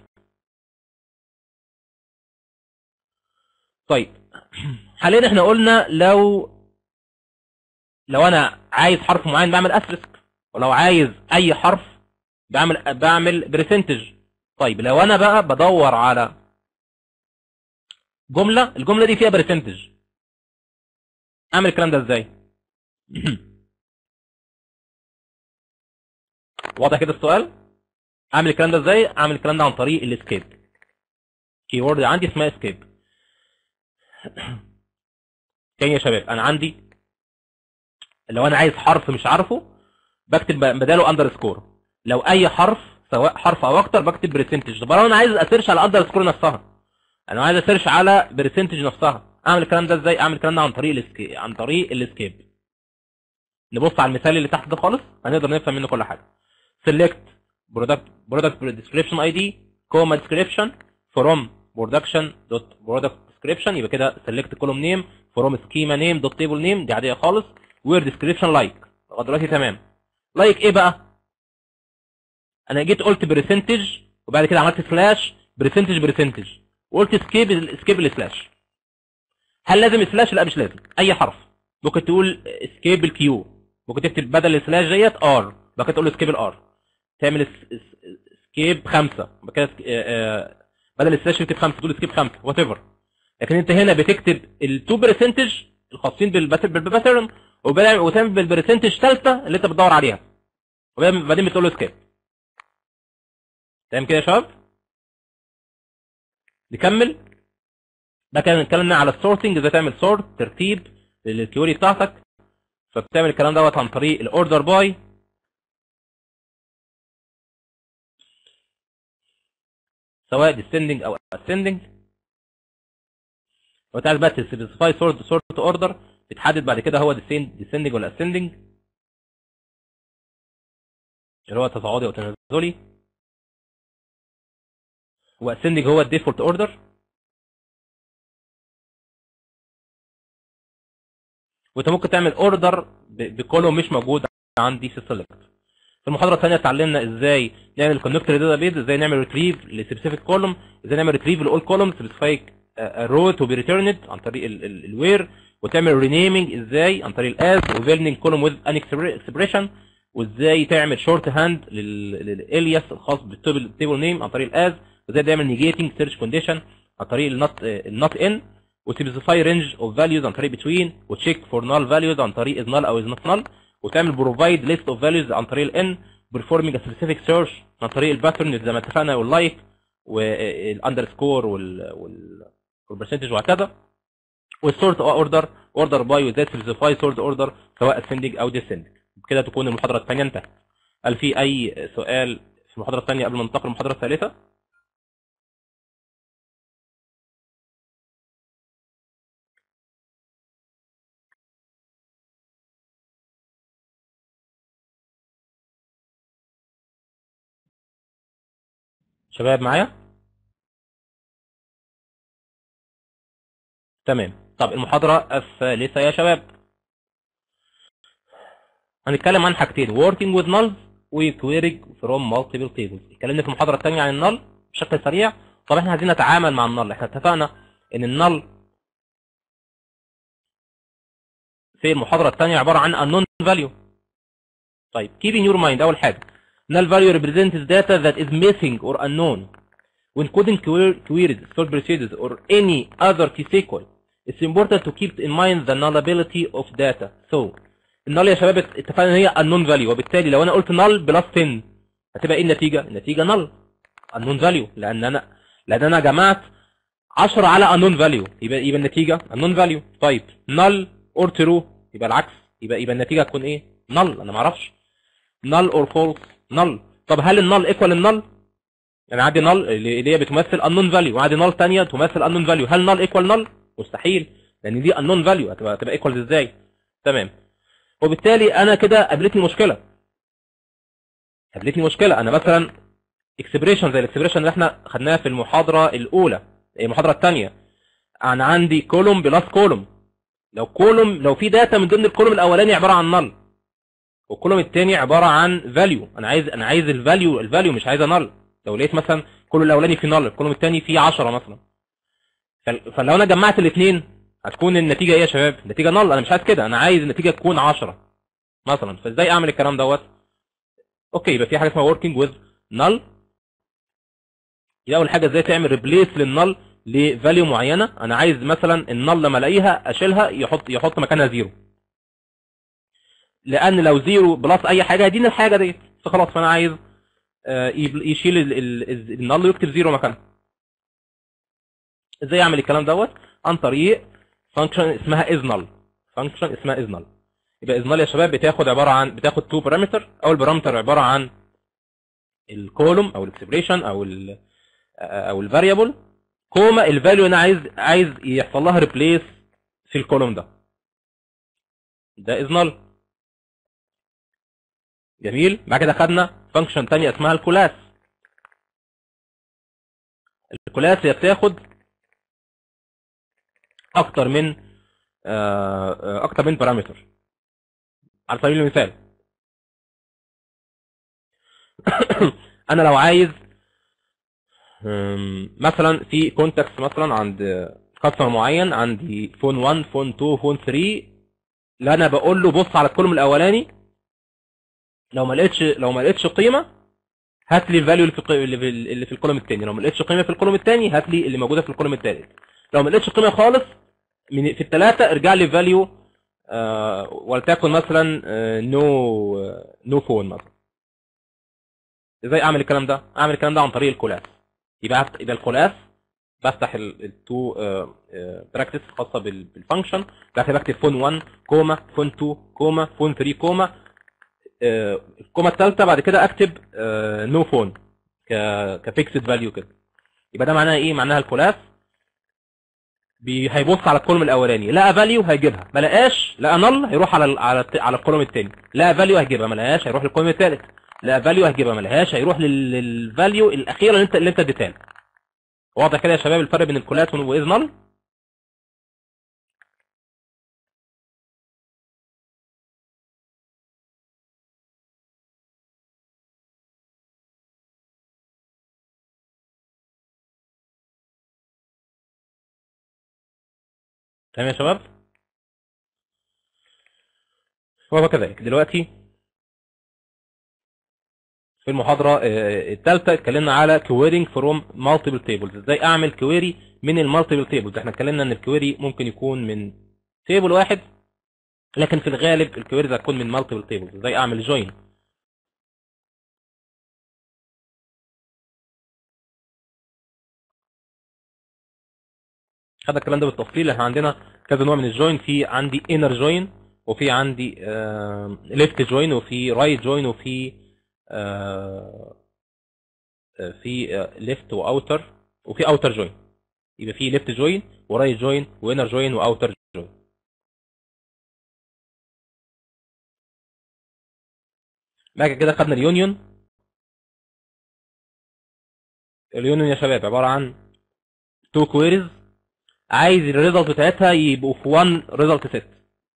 طيب حاليا احنا قلنا لو لو انا عايز حرف معين بعمل اسرسك ولو عايز اي حرف بعمل بعمل برسنتج طيب لو انا بقى بدور على جمله الجمله دي فيها برسنتج اعمل الكلام ده ازاي واضح كده السؤال اعمل الكلام ده ازاي اعمل الكلام ده عن طريق الاسكيب كي وورد عندي اسمها اسكيب تاني يا شباب انا عندي لو انا عايز حرف مش عارفه بكتب بداله اندرسكور لو اي حرف سواء حرف او اكتر بكتب برسنتج طب لو انا عايز اسيرش على اندرسكور نفسها انا عايز اسيرش على برسنتج نفسها اعمل الكلام ده ازاي اعمل الكلام ده عن طريق الاسكيب عن طريق الاسكيب نبص على المثال اللي تحت ده خالص هنقدر نفهم منه كل حاجه select product product description id comma description from production dot product description يبقى كده select column name from schema name dot table name دي عاديه خالص where description like لغايه دلوقتي تمام لايك like ايه بقى انا جيت قلت برسنتج وبعد كده عملت سلاش برسنتج برسنتج وقلت سكيب سكيب السلاش هل لازم سلاش لا مش لازم اي حرف ممكن تقول سكيب الكيو ممكن تكتب بدل السلاش ديت ار بعد كده تقول سكيب الار تعمل سكيب خمسة بعد كده بدل السلاش تكتب خمسة تقول سكيب خمسة وات ايفر لكن انت هنا بتكتب التو برسنتج الخاصين بالباترن وتعمل بالبرسنتج ثالثه اللي انت بتدور عليها وبعدين بتقول له سكيب تمام كده يا شباب نكمل ده كان اتكلمنا على السورتنج ازاي تعمل سورت ترتيب للكيوري بتاعتك فبتعمل الكلام دوت عن طريق الاوردر باي سواء descending او ascending لو انت عايز بقى تسبيسيفاي سورت سورت اوردر بتحدد بعد كده هو descending ولا ascending اللي هو تصاعدي او تنازلي واسندنج هو الديفولت اوردر وانت ممكن تعمل اوردر بكولوم مش موجود عندي في السلكت في المحاضره الثانيه اتعلمنا ازاي نعمل كونكتور داتا بيز ازاي نعمل ريتريف لسبيسيفيك كولوم ازاي نعمل ريتريف لاول كولوم سبيسيفايك رو تو بي ريتيرند عن طريق الوير وتعمل رينيمينج ازاي عن طريق الاز وفيلنينج كولوم وذ ان اكسبريشن وازاي تعمل شورت هاند للالياس الخاص بالتيبل نيم عن طريق الاز وازاي تعمل نيجيتنج سيرش كونديشن عن طريق النوت النوت ان وتسبيسيفاي رينج اوف فاليوز عن طريق بتوين وتشيك فور نال فاليوز عن طريق از نال او از نوت نال وتعمل بروفايد ليست اوف فاليوز عن طريق الان performing a specific search عن طريق الباترن زي ما اتفقنا واللايك والاندرسكور وال والبرسنتج وهكذا والسورت اوردر اوردر باي وذات سبيسيفاي سورت اوردر سواء ascending او descending بكده تكون المحاضره الثانيه انتهت هل في اي سؤال في المحاضره الثانيه قبل ما ننتقل للمحاضره الثالثه شباب معايا تمام طب المحاضرة الثالثة يا شباب هنتكلم عن حاجتين working with nulls و querying from multiple tables اتكلمنا في المحاضرة الثانية عن النل بشكل سريع طب احنا عايزين نتعامل مع النل احنا اتفقنا ان النل في المحاضرة الثانية عبارة عن unknown value طيب keep in your mind اول حاجة null value represents data that is missing or unknown. When coding quer- queries, stored procedures, or any other T-SQL, it's important to keep in mind the nullability of data. So, النال يا شباب اتفقنا ان هي unknown value وبالتالي لو انا قلت null بلس 10 هتبقى ايه النتيجة؟ النتيجة null unknown value لان انا لان انا جمعت 10 على unknown value يبقى يبقى النتيجة unknown value طيب null or true يبقى العكس يبقى يبقى النتيجة هتكون ايه؟ null انا ما اعرفش null or false null طب هل النل ايكوال النل يعني عندي نل اللي هي بتمثل unknown value وعندي نل ثانيه تمثل unknown value هل نل ايكوال نل مستحيل لان دي unknown value هتبقى هتبقى ايكوال ازاي تمام وبالتالي انا كده قابلتني مشكله قابلتني مشكله انا مثلا اكسبريشن زي الاكسبريشن اللي احنا خدناها في المحاضره الاولى المحاضره الثانيه انا عندي كولوم بلس كولوم لو كولوم لو في داتا من ضمن الكولوم الاولاني عباره عن نل والكولوم الثاني عباره عن فاليو انا عايز انا عايز الفاليو الفاليو مش عايزه نل لو لقيت مثلا الكولوم الاولاني فيه نل الكولوم الثاني فيه 10 مثلا فل- فلو انا جمعت الاثنين هتكون النتيجه ايه يا شباب النتيجه نل انا مش عايز كده انا عايز النتيجه تكون 10 مثلا فازاي اعمل الكلام دوت اوكي يبقى في حاجه اسمها working with null يبقى اول حاجه ازاي تعمل ريبليس للنل لفاليو معينه انا عايز مثلا النل لما الاقيها اشيلها يحط يحط مكانها زيرو لان لو زيرو بلس اي حاجه هيديني الحاجه ديت فخلاص فانا عايز آه، يب- يشيل ال- ال- ال- النل ويكتب زيرو مكانها ازاي اعمل الكلام دوت عن طريق فانكشن اسمها از نل فانكشن اسمها از نل يبقى از نل يا شباب بتاخد عباره عن بتاخد تو بارامتر اول بارامتر عباره عن الكولوم او الاكسبريشن او ال او الفاريبل كوما الفاليو انا عايز عايز يحصل لها ريبليس في الكولوم ده ده از نل جميل بعد كده خدنا فانكشن تانية اسمها الكلاس الكلاس هي بتاخد اكتر من آه، آه، اكتر من بارامتر على سبيل المثال انا لو عايز أم، مثلا في كونتاكت مثلا عند كاستمر معين عندي فون 1 فون 2 فون 3 لا انا بقول له بص على الكولوم الاولاني لو ما لقيتش لو ما لقيتش قيمه هات لي الفاليو اللي في القي- اللي في ال- اللي في الكولوم الثاني لو ما لقيتش قيمه في الكولوم الثاني هات لي اللي موجوده في الكولوم الثالث لو ما لقيتش قيمه خالص من في الثلاثه ارجع لي فاليو آه ولتكن مثلا نو نو فون مثلا ازاي اعمل الكلام ده اعمل الكلام ده عن طريق الكلاس يبقى هت- يبقى الكلاس بفتح التو براكتس خاصه بالفانكشن بعد كده بكتب فون 1 كوما فون 2 كوما فون 3 كوما آه، الكوما الثالثه بعد كده اكتب نو فون كفيكسد فاليو كده يبقى ده معناها ايه معناها الكلاس بي هيبص على الكولوم الاولاني لقى فاليو هيجيبها ما لقاش لقى نل هيروح على ال على الت- على الكولوم الثاني لقى فاليو هيجيبها ما لقاش هيروح للكولوم الثالث لقى فاليو هيجيبها ما لقاش هيروح للفاليو الاخيره اللي انت اللي انت اديتها له واضح كده يا شباب الفرق بين الكولات واذ نل تمام يا شباب وهو كذلك دلوقتي في المحاضرة الثالثة اتكلمنا على querying from multiple tables ازاي اعمل كويري من المالتيبل tables احنا اتكلمنا ان الكويري ممكن يكون من تيبل واحد لكن في الغالب الكويريز هتكون من multiple tables ازاي اعمل جوين هذا الكلام ده بالتفصيل احنا عندنا كذا نوع من الجوين في عندي inner join وفي عندي ليفت جوين وفي رايت جوين وفي آه، آه، في ليفت واوتر وفي اوتر جوين يبقى في ليفت جوين ورايت جوين وانر جوين واوتر جوين بعد كده خدنا اليونيون اليونيون يا شباب عباره عن تو كويريز عايز الريزلت بتاعتها يبقوا في 1 ريزلت سيت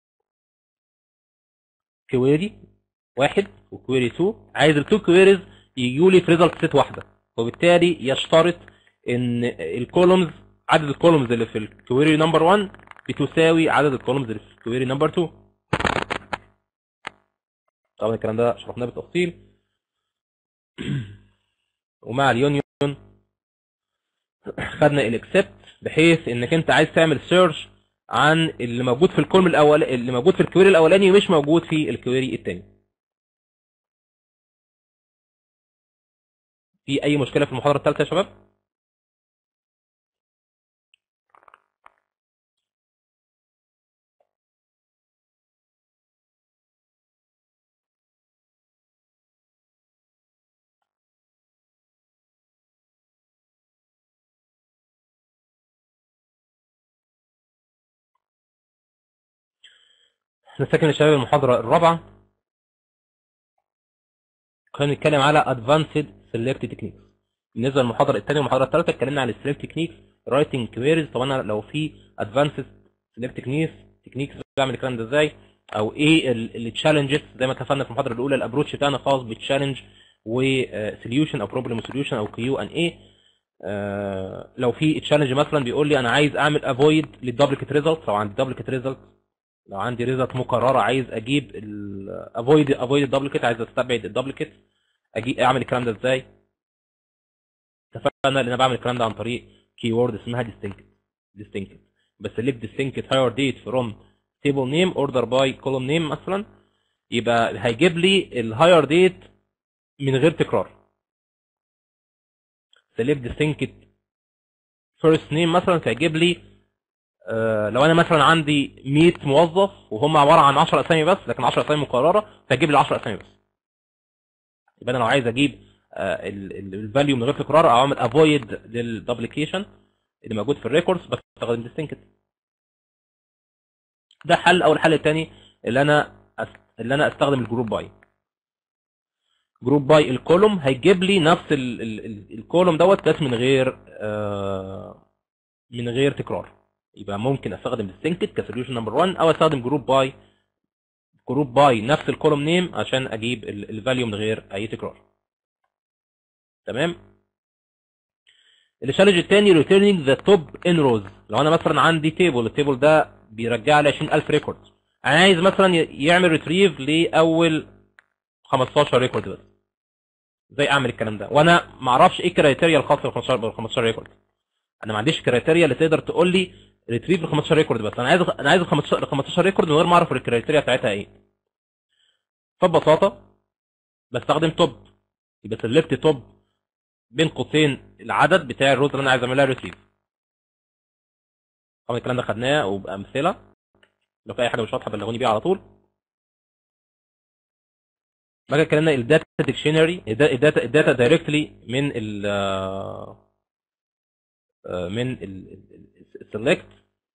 كويري واحد وكويري 2 عايز التو كويريز يجوا لي في ريزلت سيت واحده وبالتالي يشترط ان الكولومز عدد الكولومز اللي في الكويري نمبر 1 بتساوي عدد الكولومز اللي في الكويري نمبر 2 طبعا الكلام ده شرحناه بالتفصيل ومع اليونيون خدنا الاكسبت بحيث انك انت عايز تعمل سيرش عن اللي موجود في الكولم الاول اللي موجود في الكويري الاولاني ومش موجود في الكويري الثاني في اي مشكله في المحاضره الثالثه يا شباب نستكمل يا شباب المحاضره الرابعه كنا بنتكلم على advanced select techniques بالنسبه للمحاضره الثانيه والمحاضره الثالثه اتكلمنا عن السلكت تكنيكس رايتنج كويريز طبعا لو في advanced select techniques تكنيكس بعمل الكلام ده ازاي او ايه التشالنجز زي ما اتفقنا في المحاضره الاولى الابروتش بتاعنا خاص بالتشالنج وسوليوشن او بروبلم سوليوشن او كيو ان ايه لو في تشالنج مثلا بيقول لي انا عايز اعمل افويد للدبليكيت ريزلت لو عندي دبليكيت ريزلت لو عندي ريزلت مكرره عايز اجيب افويد افويد الدبليكيت عايز استبعد الدبليكيت اجي اعمل الكلام ده ازاي اتفقنا ان انا بعمل الكلام ده عن طريق كي وورد اسمها distinct distinct بس select distinct higher date from table name order by column name مثلا يبقى هيجيب لي الهاير ديت من غير تكرار select distinct first name مثلا فيجيب لي آه، لو انا مثلا عندي 100 موظف وهم عباره عن 10 اسامي بس لكن 10 اسامي مكرره فيجيب لي 10 اسامي بس يبقى انا لو عايز اجيب الفاليو من غير تكرار او اعمل افويد للدبليكيشن اللي موجود في الريكوردز بستخدم ديستنكت ده حل او الحل الثاني اللي انا أس... اللي انا استخدم الجروب باي جروب باي الكولوم هيجيب لي نفس ال... ال... ال... الكولوم دوت بس من غير آه... من غير تكرار يبقى ممكن استخدم ديستنكت كسوليوشن نمبر 1 او استخدم جروب باي جروب باي نفس الكولوم نيم عشان اجيب الفاليو من غير اي تكرار تمام التشالنج الثاني ريتيرنينج ذا توب ان روز لو انا مثلا عندي تيبل التيبل ده بيرجع لي 20000 ريكورد انا عايز مثلا ي- يعمل ريتريف لاول 15 ريكورد بس ازاي اعمل الكلام ده وانا ما اعرفش ايه الكرايتيريا الخاصه بال 15 بال 15 ريكورد انا ما عنديش كرايتيريا اللي تقدر تقول لي ريتريف ل 15 ريكورد بس انا عايز انا عايز ال 15 ال 15 ريكورد من غير ما اعرف الكرايتيريا بتاعتها ايه فببساطه بستخدم توب يبقى سلكت توب بين قوسين العدد بتاع الروز اللي انا عايز اعملها ريتريف طبعا الكلام ده خدناه وبامثله لو في اي حاجه مش واضحه بلغوني بيها على طول بقى اتكلمنا الداتا ديكشنري الداتا الداتا دايركتلي من ال آه، من السلكت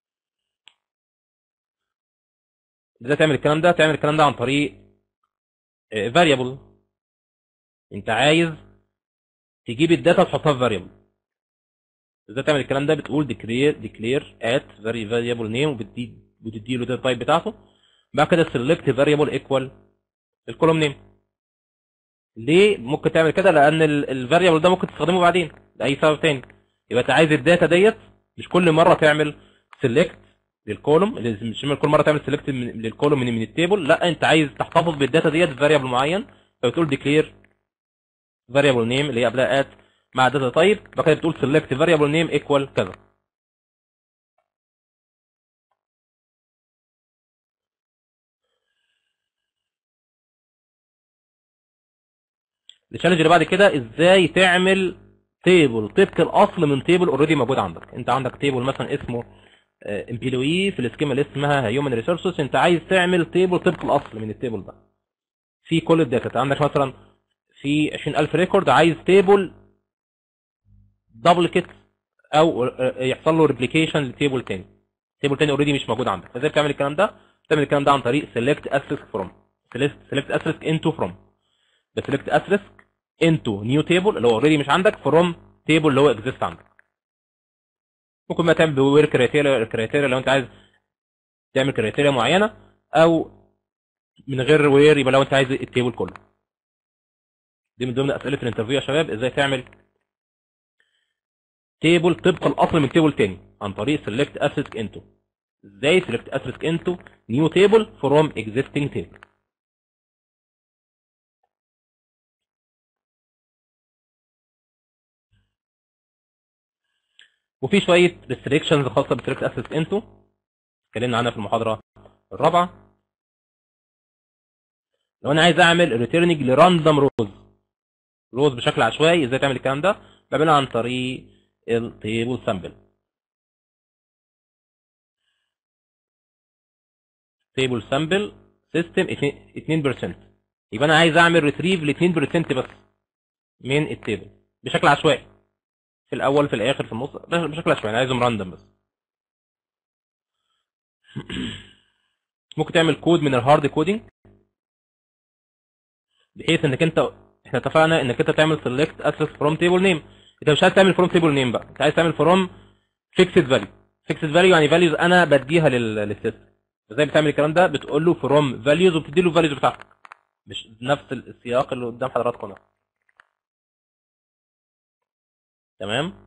ازاي تعمل الكلام ده تعمل الكلام ده عن طريق فاريبل انت عايز تجيب الداتا تحطها في فاريبل ازاي تعمل الكلام ده بتقول declare declare at variable name وبتدي بتدي له الداتا تايب بتاعته بعد كده select variable equal الكولوم نيم ليه ممكن تعمل كده لان الفاريبل ده ممكن تستخدمه بعدين لاي سبب تاني يبقى انت عايز الداتا ديت مش كل مره تعمل select للكولوم مش كل مره تعمل select للكولوم من, من التيبل لا انت عايز تحتفظ بالداتا ديت في فاريبل معين فبتقول declare variable name اللي هي قبلها at مع داتا تايب بعد كده بتقول select variable name equal كذا التشالنج اللي بعد كده ازاي تعمل تيبل طبق الاصل من تيبل اوريدي موجود عندك انت عندك تيبل مثلا اسمه امبلوي في السكيما اللي اسمها هيومن ريسورسز انت عايز تعمل تيبل طبق الاصل من التيبل ده في كل الداتا انت عندك مثلا في 20000 ريكورد عايز تيبل دبل كيت او يحصل له ريبليكيشن لتيبل تاني تيبل تاني اوريدي مش موجود عندك ازاي بتعمل الكلام ده بتعمل الكلام ده عن طريق select asterisk from select asterisk into from بسلكت asterisk into new table اللي هو اوريدي مش عندك from table اللي هو exist عندك ممكن بقى تعمل بوير كريتيريا كريتيريا لو انت عايز تعمل كريتيريا معينه او من غير وير يبقى لو انت عايز التيبل كله دي من ضمن اسئله الانترفيو يا شباب ازاي تعمل تيبل طبق الاصل من تيبل تاني عن طريق select asterisk into ازاي select asterisk into new table from existing table وفي شويه ريستريكشنز خاصه بسلكت اسيس انتو اتكلمنا عنها في المحاضره الرابعه لو انا عايز اعمل ريتيرنج لراندوم روز روز بشكل عشوائي ازاي تعمل الكلام ده بعملها عن طريق التيبل سامبل تيبل سامبل سيستم 2% يبقى انا عايز اعمل ريتريف ل 2% بس من التيبل بشكل عشوائي في الاول في الاخر في النص بشكل عشوائي انا عايزهم راندوم بس ممكن تعمل كود من الهارد كودينج بحيث انك انت احنا اتفقنا انك انت تعمل سيلكت اسس فروم تيبل نيم انت مش عايز تعمل فروم تيبل نيم بقى انت عايز تعمل فروم فيكسد فاليو فيكسد فاليو يعني فاليوز انا بديها للسيستم ازاي بتعمل الكلام ده بتقول له فروم فاليوز وبتدي له الفاليوز بتاعتك مش نفس السياق اللي قدام حضراتكم ده تمام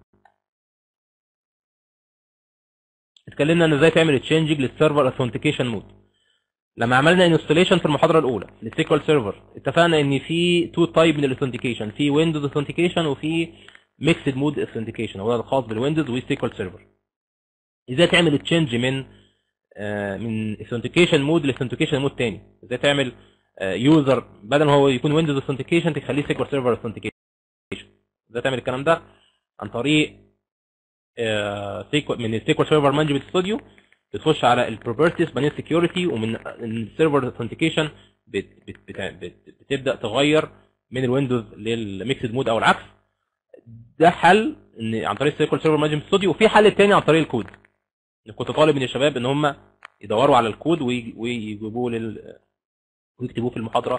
اتكلمنا ان ازاي تعمل تشينجنج للسيرفر اثنتيكيشن مود لما عملنا انستليشن في المحاضره الاولى للسيكوال سيرفر اتفقنا ان في تو تايب من الاثنتيكيشن في ويندوز اثنتيكيشن وفي ميكسد مود اثنتيكيشن هو الخاص بالويندوز والسيكوال سيرفر ازاي تعمل تشينج من آه من اثنتيكيشن مود لاثنتيكيشن مود تاني ازاي تعمل يوزر آه بدل ما هو يكون ويندوز اثنتيكيشن تخليه سيكوال سيرفر اثنتيكيشن ازاي تعمل الكلام ده عن طريق آه من السيكوال سيرفر مانجمنت ستوديو بتخش على البروبرتيز بعدين سكيورتي ومن السيرفر اثنتيكيشن بت بت بت بت بتبدا تغير من الويندوز للميكسد مود او العكس ده حل ان عن طريق السيكوال سيرفر مانجمنت ستوديو وفي حل تاني عن طريق الكود كنت طالب من الشباب ان هم يدوروا على الكود ويجيبوه لل ويكتبوه في المحاضره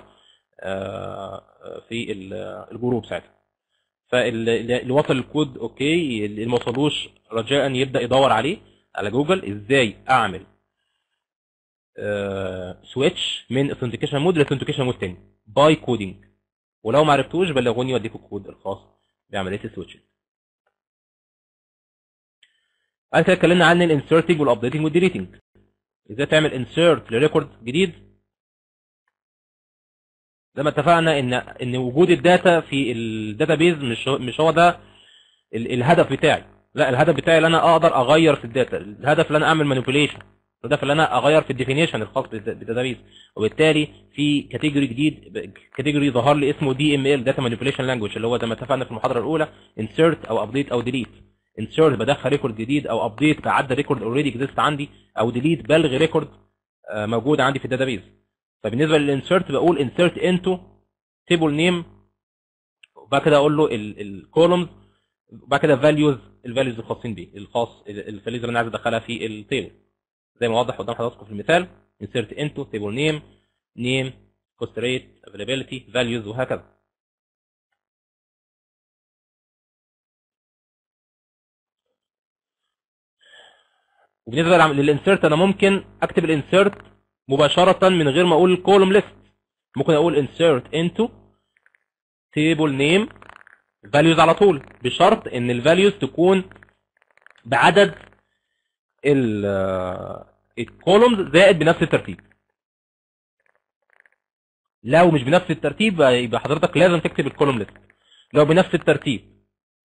في الجروب ساعتها فاللي وصل الكود اوكي اللي ما وصلوش رجاء يبدا يدور عليه على جوجل ازاي اعمل آه سويتش من اثنتيكيشن مود لاثنتيكيشن مود تاني باي كودينج ولو ما عرفتوش بلغوني واديكم الكود الخاص بعمليه السويتش بعد كده اتكلمنا عن الانسرتنج والابديتنج والديليتنج ازاي تعمل انسرت لريكورد جديد زي ما اتفقنا ان ان وجود الداتا في الداتابيز مش مش هو ده الهدف بتاعي لا الهدف بتاعي ان انا اقدر اغير في الداتا الهدف ان انا اعمل مانيبيوليشن الهدف ان انا اغير في الديفينيشن الخاص بالداتابيز وبالتالي في كاتيجوري جديد كاتيجوري ظهر لي اسمه دي ام ال داتا مانيبيوليشن لانجوج اللي هو زي ما اتفقنا في المحاضره الاولى انسيرت او ابديت او ديليت انسيرت بدخل ريكورد جديد او ابديت بعدى ريكورد اوريدي اكزيست عندي او ديليت بلغي ريكورد موجود عندي في الداتابيز فبالنسبه للانسيرت بقول انسيرت انتو تيبل نيم وبعد كده اقول له الكولومز وبعد كده فاليوز الفاليوز الخاصين بيه الخاص الفاليوز اللي انا عايز ادخلها في التيبل زي ما واضح قدام حضراتكم في المثال insert into table name name cost rate availability values وهكذا وبالنسبه للانسيرت انا ممكن اكتب الانسيرت مباشره من غير ما اقول الكولوم ليست ممكن اقول insert into table name values على طول بشرط ان الفاليوز تكون بعدد الكولومز زائد بنفس الترتيب لو مش بنفس الترتيب يبقى حضرتك لازم تكتب الكولوم ليست لو بنفس الترتيب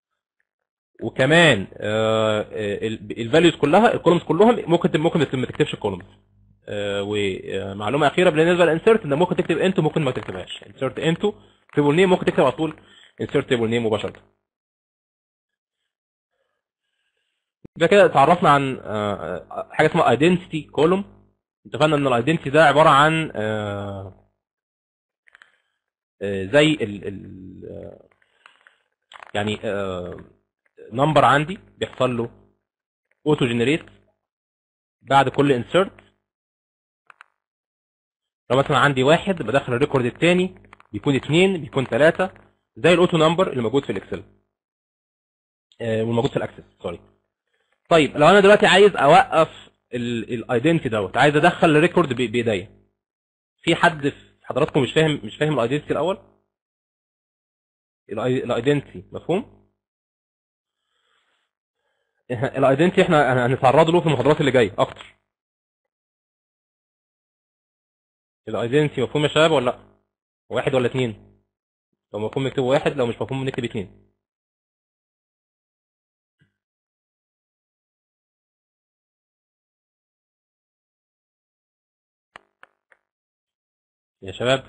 وكمان الفاليوز كلها الكولومز كلهم ممكن ممكن ما تكتبش الكولومز ومعلومه اخيره بالنسبه للانسيرت ان ممكن تكتب انتو ممكن ما تكتبهاش انسيرت انتو تيبل نيم ممكن تكتب على طول انسيرت تيبل نيم مباشره يبقى كده اتعرفنا عن حاجه اسمها ايدنتيتي كولوم اتفقنا ان الايدنتيتي ده عباره عن زي ال ال يعني نمبر عندي بيحصل له اوتو جنريت بعد كل انسيرت لو مثلا عندي واحد بدخل الريكورد الثاني بيكون اثنين بيكون ثلاثة زي الاوتو نمبر اللي موجود في الاكسل والموجود في الاكسس سوري طيب لو انا دلوقتي عايز اوقف الايدنتي دوت عايز ادخل الريكورد بايديا في حد في حضراتكم مش فاهم مش فاهم الايدنتي الاول الايدنتي مفهوم الايدنتي احنا هنتعرض له في المحاضرات اللي جايه اكتر الايدنتي مفهوم يا شباب ولا لا واحد ولا اتنين لو مفهوم نكتبه واحد لو مش مفهوم نكتب اتنين يا شباب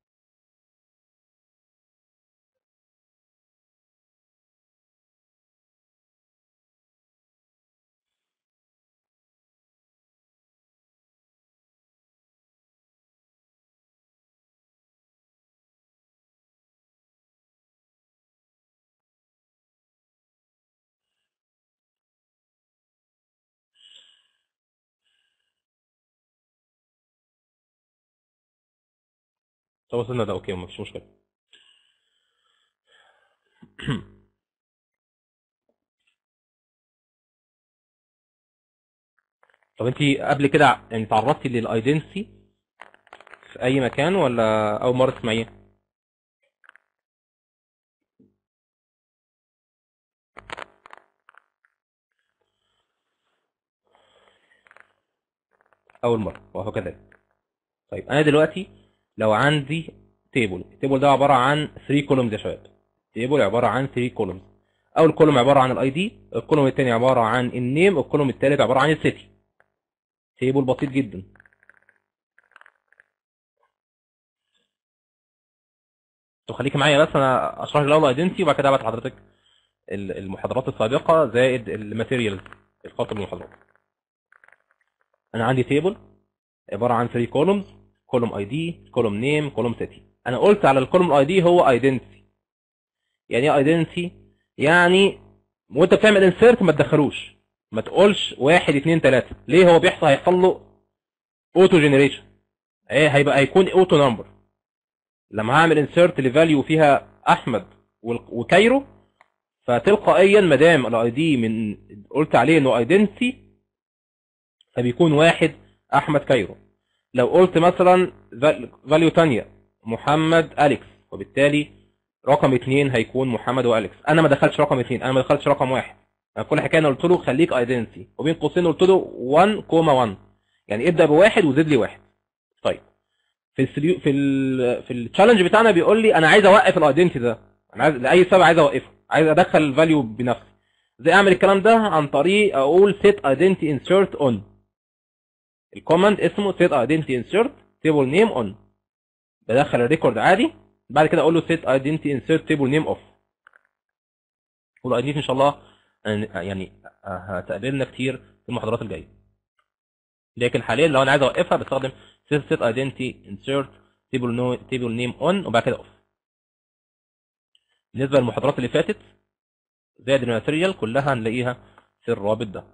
طب وصلنا ده اوكي مفيش مشكله طب انت قبل كده يعني تعرضتي للايدنتي في اي مكان ولا اول مره تسمعيه اول مره وهو كذلك طيب انا دلوقتي لو عندي تيبل التيبل ده عباره عن 3 كولومز يا شباب تيبل عباره عن 3 كولومز اول كولوم عباره عن الاي دي الكولوم الثاني عباره عن النيم الكولوم الثالث عباره عن السيتي تيبل بسيط جدا طب خليك معايا بس انا اشرح لك الاول الايدنتي وبعد كده ابعت لحضرتك المحاضرات السابقه زائد الماتيريالز الخاصه بالمحاضرات انا عندي تيبل عباره عن 3 كولومز كولوم اي دي كولوم نيم كولوم سيتي انا قلت على الكولوم اي دي هو ايدنتي يعني ايه ايدنتي يعني وانت بتعمل انسيرت ما تدخلوش ما تقولش واحد اتنين تلاته ليه هو بيحصل هيحصل له اوتو جنريشن ايه هيبقى هيكون اوتو نمبر لما هعمل انسيرت لفاليو فيها احمد وكايرو فتلقائيا ما دام الاي دي من قلت عليه انه ايدنتي فبيكون واحد احمد كايرو لو قلت مثلا فاليو تانية محمد اليكس وبالتالي رقم اتنين هيكون محمد واليكس انا ما دخلتش رقم اتنين انا ما دخلتش رقم واحد انا كل حكايه انا قلت له خليك ايدنتي وبين قوسين قلت له 1 كوما 1 يعني ابدا بواحد وزد لي واحد طيب في السليو في ال في التشالنج بتاعنا بيقول لي انا عايز اوقف الايدنتي ده انا عايز لاي سبب عايز اوقفه عايز ادخل الفاليو بنفسي ازاي اعمل الكلام ده عن طريق اقول set identity insert on الكوماند اسمه set identity insert table name on بدخل الريكورد عادي بعد كده اقول له set identity insert table name off والايدنتي ان شاء الله يعني هتقابلنا كتير في المحاضرات الجايه لكن حاليا لو انا عايز اوقفها بستخدم set identity insert table no table name on وبعد كده off بالنسبه للمحاضرات اللي فاتت زائد الماتيريال كلها هنلاقيها في الرابط ده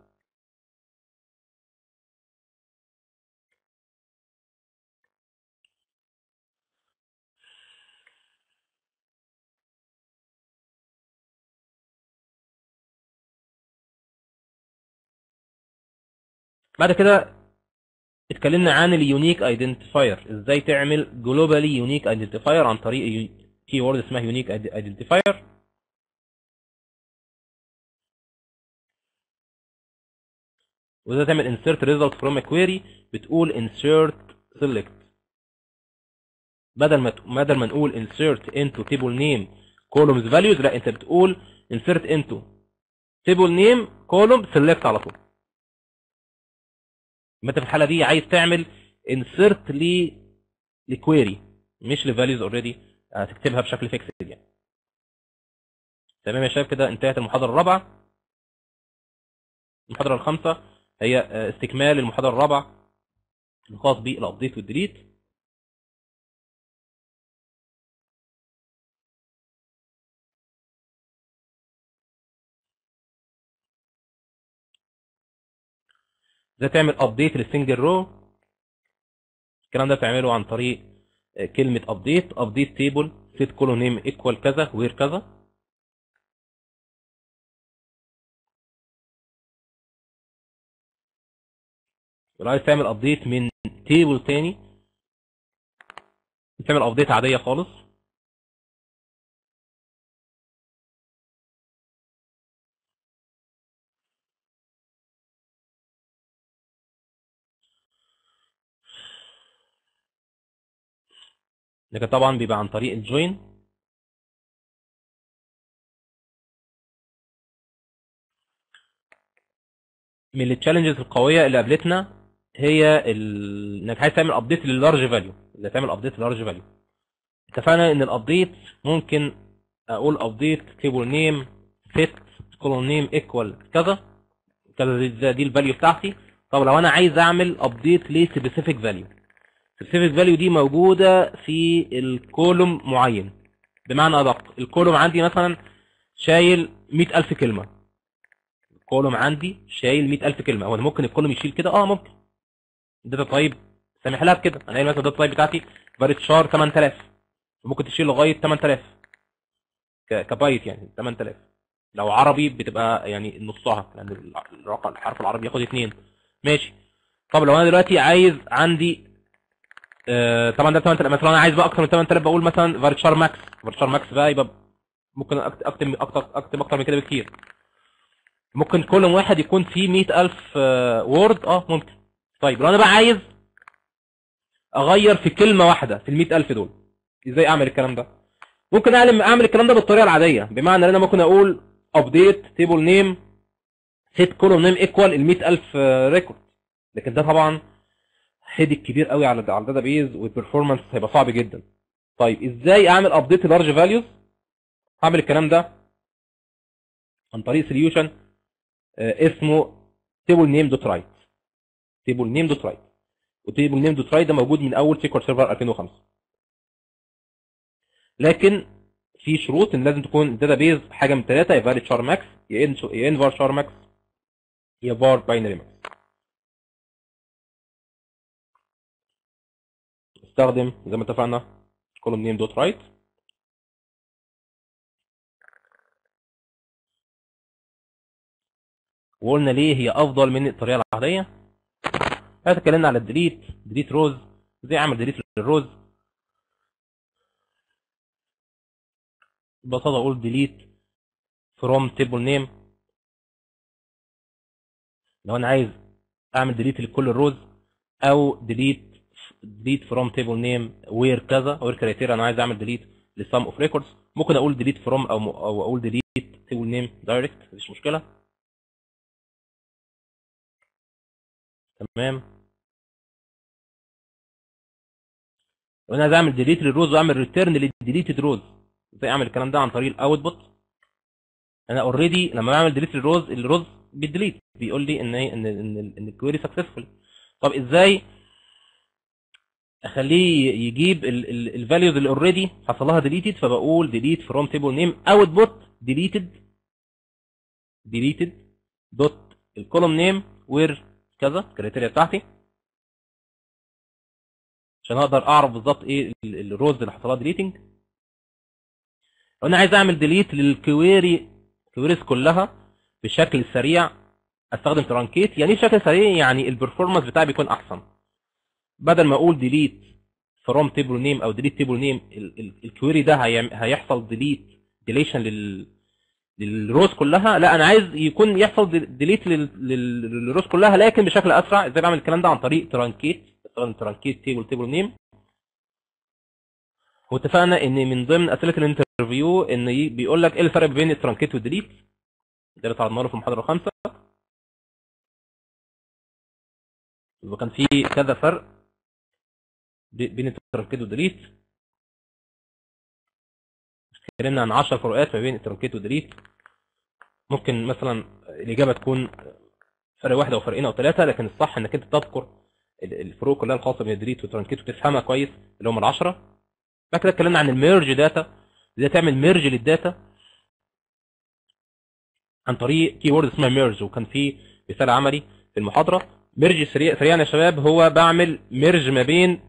بعد كده اتكلمنا عن اليونيك ايدنتيفاير ازاي تعمل جلوبالي يونيك ايدنتيفاير عن طريق كي وورد اسمها يونيك ايدنتيفاير وازاي تعمل insert result from a query بتقول insert select بدل ما بدل ما نقول insert into table name columns values لا انت بتقول insert into table name column select على طول ما انت في الحاله دي عايز تعمل insert ل لكويري مش لفاليوز اوريدي هتكتبها بشكل فيكسد يعني تمام يا شباب كده انتهت المحاضره الرابعه المحاضره الخامسه هي استكمال المحاضره الرابعه الخاص بالابديت والديليت ازاي تعمل ابديت للسنجل رو الكلام ده بتعمله عن طريق كلمه ابديت ابديت تيبل سيت كولون نيم ايكوال كذا وير كذا ولو عايز تعمل ابديت من تيبل تاني تعمل ابديت عاديه خالص لكن طبعا بيبقى عن طريق الجوين من التشالنجز القويه اللي قابلتنا هي ال... انك عايز تعمل ابديت لللارج فاليو اللي تعمل ابديت للارج فاليو اتفقنا ان الابديت ممكن اقول ابديت تيبل نيم فيت كولون نيم ايكوال كذا كذا دي, دي الفاليو بتاعتي طب لو انا عايز اعمل ابديت لسبيسيفيك فاليو السبيسيفيك فاليو دي موجوده في الكولوم معين بمعنى ادق الكولوم عندي مثلا شايل 100000 كلمه الكولوم عندي شايل 100000 كلمه هو ممكن الكولوم يشيل كده اه ممكن الداتا تايب سامح لها بكده انا قايل مثلا الداتا تايب بتاعتي فاريت شار 8000 ممكن تشيل لغايه 8000 كبايت يعني 8000 لو عربي بتبقى يعني نصها لان الرقم الحرف العربي ياخد اثنين ماشي طب لو انا دلوقتي عايز عندي آه طبعا ده 8000 مثلا انا عايز بقى اكتر من 8000 بقول مثلا فاريت شار ماكس فاريت شار ماكس بقى يبقى ممكن اكتب اكتر اكتب اكتر من كده بكتير ممكن كل واحد يكون فيه 100000 آه وورد اه ممكن طيب لو انا بقى عايز اغير في كلمه واحده في ال 100000 دول ازاي اعمل الكلام ده ممكن اعمل اعمل الكلام ده بالطريقه العاديه بمعنى ان انا ممكن اقول ابديت تيبل نيم سيت كولوم نيم ايكوال ال 100000 ريكورد لكن ده طبعا هيدك كبير قوي على على الداتا بيز والبرفورمانس هيبقى صعب جدا طيب ازاي اعمل ابديت لارج فاليوز هعمل الكلام ده عن طريق سوليوشن اسمه تيبل نيم دوت رايت تيبل نيم دوت رايت وتيبل نيم دوت رايت ده موجود من اول سيكوال سيرفر 2005 لكن في شروط ان لازم تكون الداتا بيز حاجه من ثلاثه يا فاليد شار ماكس يا انفار شار ماكس يا فار باينري ماكس استخدم زي ما اتفقنا كولوم نيم دوت رايت وقلنا ليه هي افضل من الطريقه العاديه اتكلمنا على الديليت ديليت روز ازاي اعمل ديليت للروز ببساطه اقول ديليت فروم تيبل نيم لو انا عايز اعمل ديليت لكل الروز او ديليت ديليت فروم تيبل نيم وير كذا وير كرايتيريا انا عايز اعمل ديليت للسم اوف ريكوردز ممكن اقول ديليت فروم او او اقول ديليت تيبل نيم دايركت مفيش مشكله تمام وانا عايز اعمل ديليت للروز واعمل ريتيرن للديليتد روز ازاي اعمل الكلام ده عن طريق الاوتبوت انا اوريدي لما بعمل ديليت للروز الروز بيديليت بيقول لي ان ان ان, إن الكويري سكسسفول طب ازاي اخليه يجيب الفاليوز اللي اوريدي حصل لها ديليتد فبقول ديليت فروم تيبل نيم اوتبوت ديليتد ديليتد دوت الكولوم نيم وير كذا الكريتيريا بتاعتي عشان اقدر اعرف بالظبط ايه الروز اللي حصل لها ديليتنج لو انا عايز اعمل ديليت للكويري كويريز كلها بشكل سريع استخدم ترانكيت يعني ايه بشكل سريع يعني البرفورمانس بتاعي بيكون احسن بدل ما اقول ديليت فروم تيبل نيم او ديليت تيبل نيم الكويري ده هيحصل ديليت ديليشن لل للروز كلها لا انا عايز يكون يحصل ديليت للروز كلها لكن بشكل اسرع ازاي بعمل الكلام ده عن طريق ترانكيت استخدم ترانكيت تيبل تيبل نيم واتفقنا ان من ضمن اسئله الانترفيو ان بيقول لك ايه الفرق بين الترانكيت والديليت ده اللي اتعرضنا له في المحاضره الخامسه وكان في كذا فرق بين الترانكيت والديليت اتكلمنا عن 10 فروقات ما بين الترانكيت والديليت ممكن مثلا الاجابه تكون فرق واحد او فرقين او ثلاثه لكن الصح انك انت تذكر الفروق كلها الخاصه بين الديليت والترانكيت وتفهمها كويس اللي هم ال10 بعد كده اتكلمنا عن الميرج داتا ازاي تعمل ميرج للداتا عن طريق كي وورد اسمها ميرج وكان في مثال عملي في المحاضره ميرج سريع سريعا يا شباب هو بعمل ميرج ما بين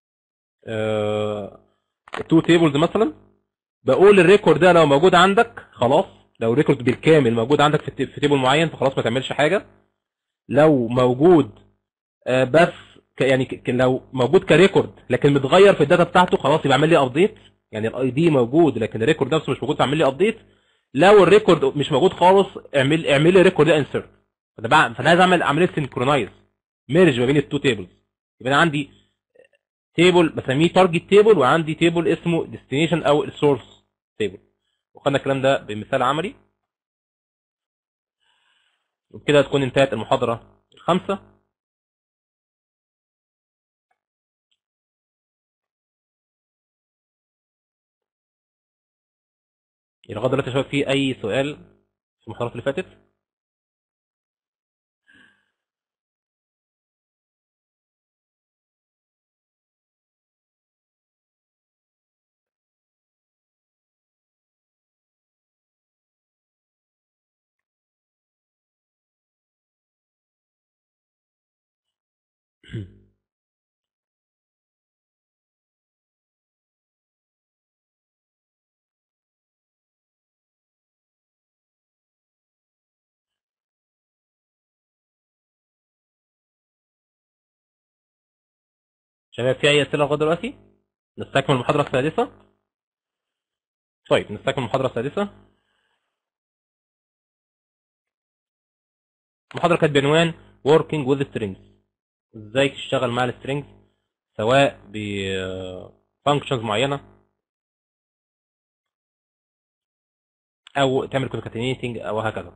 تو تيبلز مثلا بقول الريكورد ده لو موجود عندك خلاص لو الريكورد بالكامل موجود عندك في في تيبل معين فخلاص ما تعملش حاجه لو موجود آه، بس ك- يعني ك- لو موجود كريكورد لكن متغير في الداتا بتاعته خلاص يبقى اعمل لي ابديت يعني الاي دي موجود لكن الريكورد نفسه مش موجود فاعمل لي ابديت لو الريكورد مش موجود خالص اعمل اعمل لي ريكورد انسرت فانا بع- فانا عايز اعمل عمليه سينكرونايز ميرج ما بين التو تيبلز يبقى انا عندي تيبل بسميه تارجت تيبل وعندي تيبل اسمه ديستنيشن او السورس تيبل وخدنا الكلام ده بمثال عملي وبكده تكون انتهت المحاضرة الخامسة لغاية دلوقتي يا شباب في أي سؤال في المحاضرات اللي فاتت؟ شباب في أي أسئلة لغاية دلوقتي؟ نستكمل المحاضرة السادسة؟ طيب نستكمل المحاضرة السادسة المحاضرة كانت بعنوان working with strings ازاي تشتغل مع السترينجز سواء ب functions معينة او تعمل concatenating او هكذا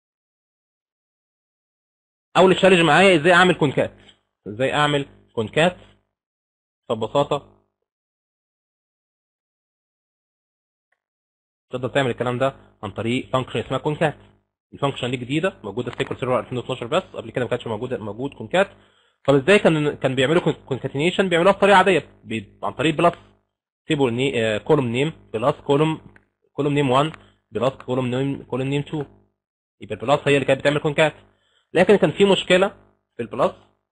اول تشالنج معايا ازاي اعمل كونكات ازاي اعمل كونكات فببساطة تقدر تعمل الكلام ده عن طريق فانكشن اسمها كونكات الفانكشن دي جديده موجوده في سيكول سيرفر 2012 بس قبل كده ما كانتش موجوده موجود كونكات طب ازاي كان كان بيعملوا كونكاتينيشن بيعملوها بطريقه عاديه بي- عن طريق بلس تيبل ني كولوم نيم بلس كولوم كولوم نيم 1 بلس كولوم نيم كولوم نيم 2 يبقى البلس هي اللي كانت بتعمل كونكات لكن كان في مشكله في البلس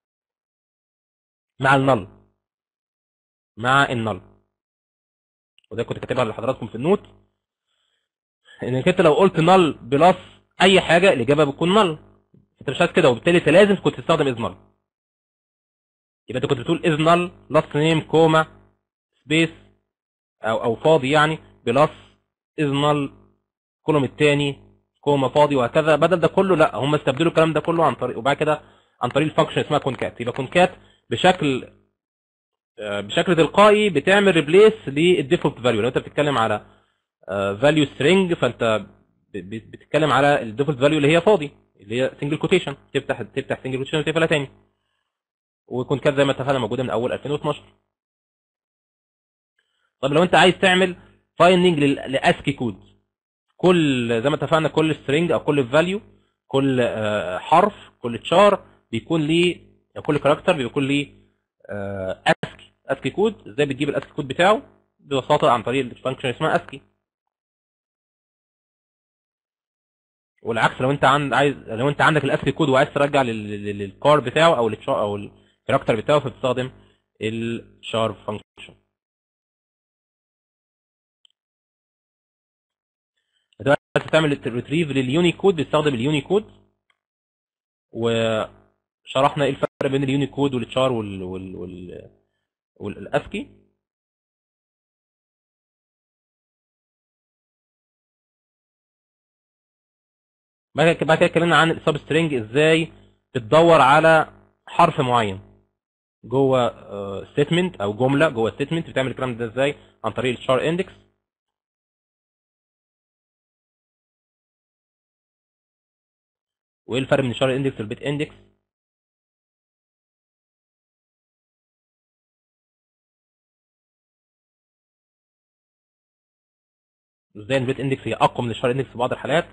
مع النل مع النل وده كنت كاتبها لحضراتكم في النوت انك انت لو قلت نل بلس اي حاجه الاجابه بتكون نل انت مش عايز كده وبالتالي انت لازم كنت تستخدم از نل يبقى انت كنت بتقول از نل لاست نيم كوما سبيس او او فاضي يعني بلس از نل كولوم الثاني كوما فاضي وهكذا بدل ده كله لا هم استبدلوا الكلام ده كله عن طريق وبعد كده عن طريق الفانكشن اسمها كونكات يبقى كونكات بشكل آه، بشكل تلقائي بتعمل ريبليس للديفولت فاليو لو انت بتتكلم على فاليو سترينج فانت ب- ب- بتتكلم على الديفولت فاليو اللي هي فاضي اللي هي سنجل كوتيشن تفتح تفتح سنجل كوتيشن وتقفلها تاني وكونكات زي ما اتفقنا موجوده من اول 2012 طب لو انت عايز تعمل فايندنج لاسكي كود كل زي ما اتفقنا كل string او كل value كل آه، حرف كل تشار بيكون ليه يعني كل كاركتر بيكون ليه اسكي اسكي كود ازاي بتجيب الاسكي كود بتاعه ببساطه عن طريق الفانكشن اسمها اسكي والعكس لو انت عند عايز لو انت عندك الاسكي كود وعايز ترجع لل- لل- للكار بتاعه او للشار او الكاركتر بتاعه فبتستخدم الشار فانكشن عايز تعمل ريتريف لليونيكود بتستخدم اليونيكود وشرحنا ايه الفرق بين اليونيكود والتشار وال وال وال والاسكي بعد كده بعد كده اتكلمنا عن السب سترينج ازاي بتدور على حرف معين جوه ستيتمنت او جمله جوه ستيتمنت بتعمل الكلام ده ازاي عن طريق الشار اندكس وايه الفرق بين الشار اندكس والبيت اندكس ازاي البيت اندكس هي اقوى من الشار اندكس في بعض الحالات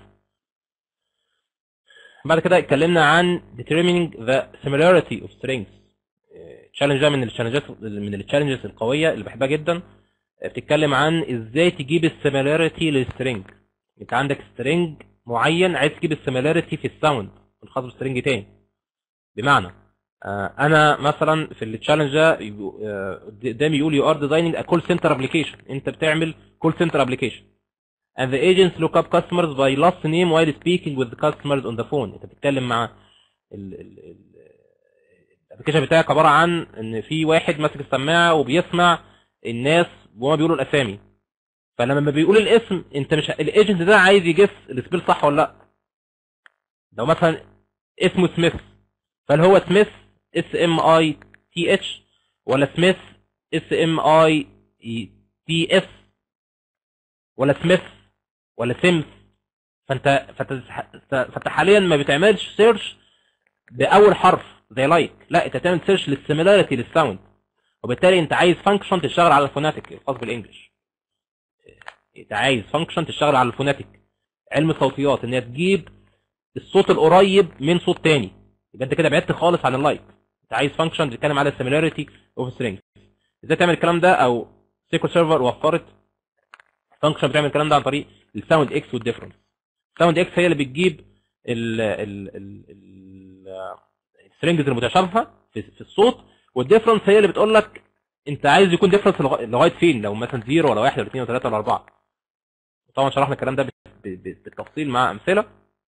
بعد كده اتكلمنا عن determining the similarity of strings تشالنج ده من التشالنجات من التشالنجز القويه اللي بحبها جدا بتتكلم عن ازاي تجيب السيميلاريتي للسترنج انت عندك سترنج معين عايز تجيب السيميلاريتي في الساوند الخاص بسترنج تاني بمعنى آه، انا مثلا في التشالنج ده يبقوا- آه، قدامي يقول يو ار ديزايننج ا كول سنتر ابلكيشن انت بتعمل كول سنتر ابلكيشن and the agents look up customers by last name while speaking with the customers on the phone انت بتتكلم مع ال- ال- ال- الابلكيشن بتاعك عباره عن ان في واحد ماسك السماعه وبيسمع الناس وهما بيقولوا الاسامي فلما بيقول الاسم انت مش الايجنت ده عايز يجس السبيل صح ولا لا لو مثلا اسمه سميث فهل هو سميث اس ام اي تي اتش ولا سميث اس ام اي تي اس ولا سميث ولا سيمث فانت فانت فانت حاليا ما بتعملش سيرش باول حرف زي لايك لا انت تعمل سيرش للسيميلاريتي للساوند وبالتالي انت عايز فانكشن تشتغل على الفوناتيك الخاص بالانجلش انت عايز فانكشن تشتغل على الفوناتيك علم الصوتيات ان هي تجيب الصوت القريب من صوت تاني يبقى انت كده بعدت خالص عن اللايك انت عايز فانكشن تتكلم على السيميلاريتي اوف سترينج ازاي تعمل الكلام ده او سيكول سيرفر وفرت فانكشن بتعمل الكلام ده عن طريق الساوند اكس والديفرنس الساوند اكس هي اللي بتجيب ال ال ال السترينجز المتشابهه في, في الصوت والديفرنس هي اللي بتقول لك انت عايز يكون ديفرنس لغايه فين لو مثلا زيرو ولا واحد ولا اثنين ولا ثلاثه ولا اربعه طبعا شرحنا الكلام ده بالتفصيل مع امثله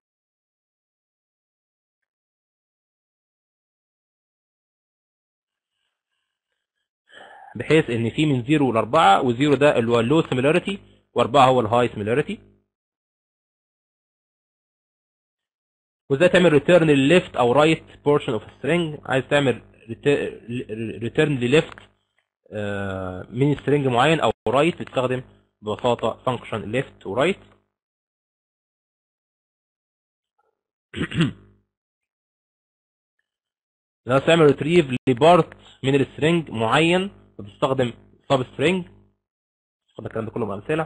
بحيث ان في من 0 ل 4 و0 ده اللي هو اللو سيميلاريتي و4 هو الهاي سيميلاريتي وازاي تعمل ريتيرن لليفت او رايت بورشن اوف سترينج عايز تعمل ريتيرن لليفت من سترينج معين او رايت بتستخدم ببساطه فانكشن ليفت ورايت لو تعمل ريتريف لبارت من السترينج معين فبتستخدم سب سترينج خد الكلام ده كله بامثله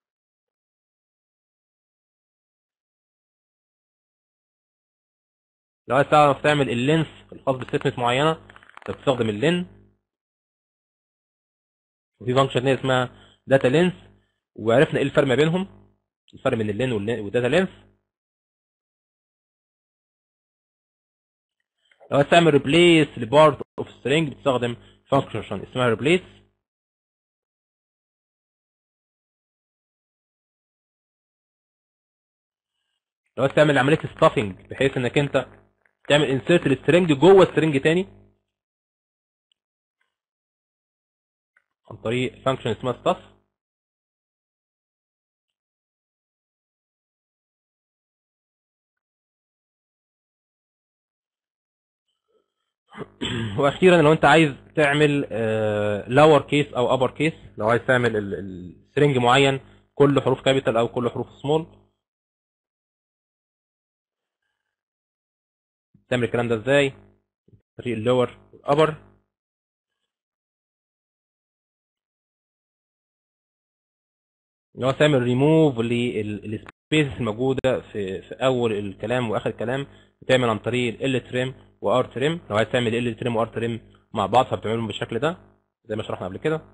لو عايز تعرف تعمل اللينس الخاص بستيتمنت معينه فبتستخدم اللين وفي فانكشن تانية اسمها داتا لينس وعرفنا ايه الفرق ما بينهم الفرق بين اللين والداتا لينس لو عايز تعمل ريبليس لبارت اوف سترينج بتستخدم فانكشن اسمها ريبليس لو عايز تعمل عمليه ستافنج بحيث انك انت تعمل انسيرت للسترنج جوه سترنج تاني عن طريق فانكشن اسمها ستاف واخيرا لو انت عايز تعمل لور كيس او ابر كيس لو عايز تعمل السترنج معين كل حروف كابيتال او كل حروف سمول تعمل الكلام ده ازاي طريق اللور والابر لو تعمل ريموف للسبيس السبيسز الموجوده في في اول الكلام واخر الكلام بتعمل عن طريق ال تريم وار تريم لو عايز تعمل ال تريم وار تريم مع بعض فبتعملهم بالشكل ده زي ما شرحنا قبل كده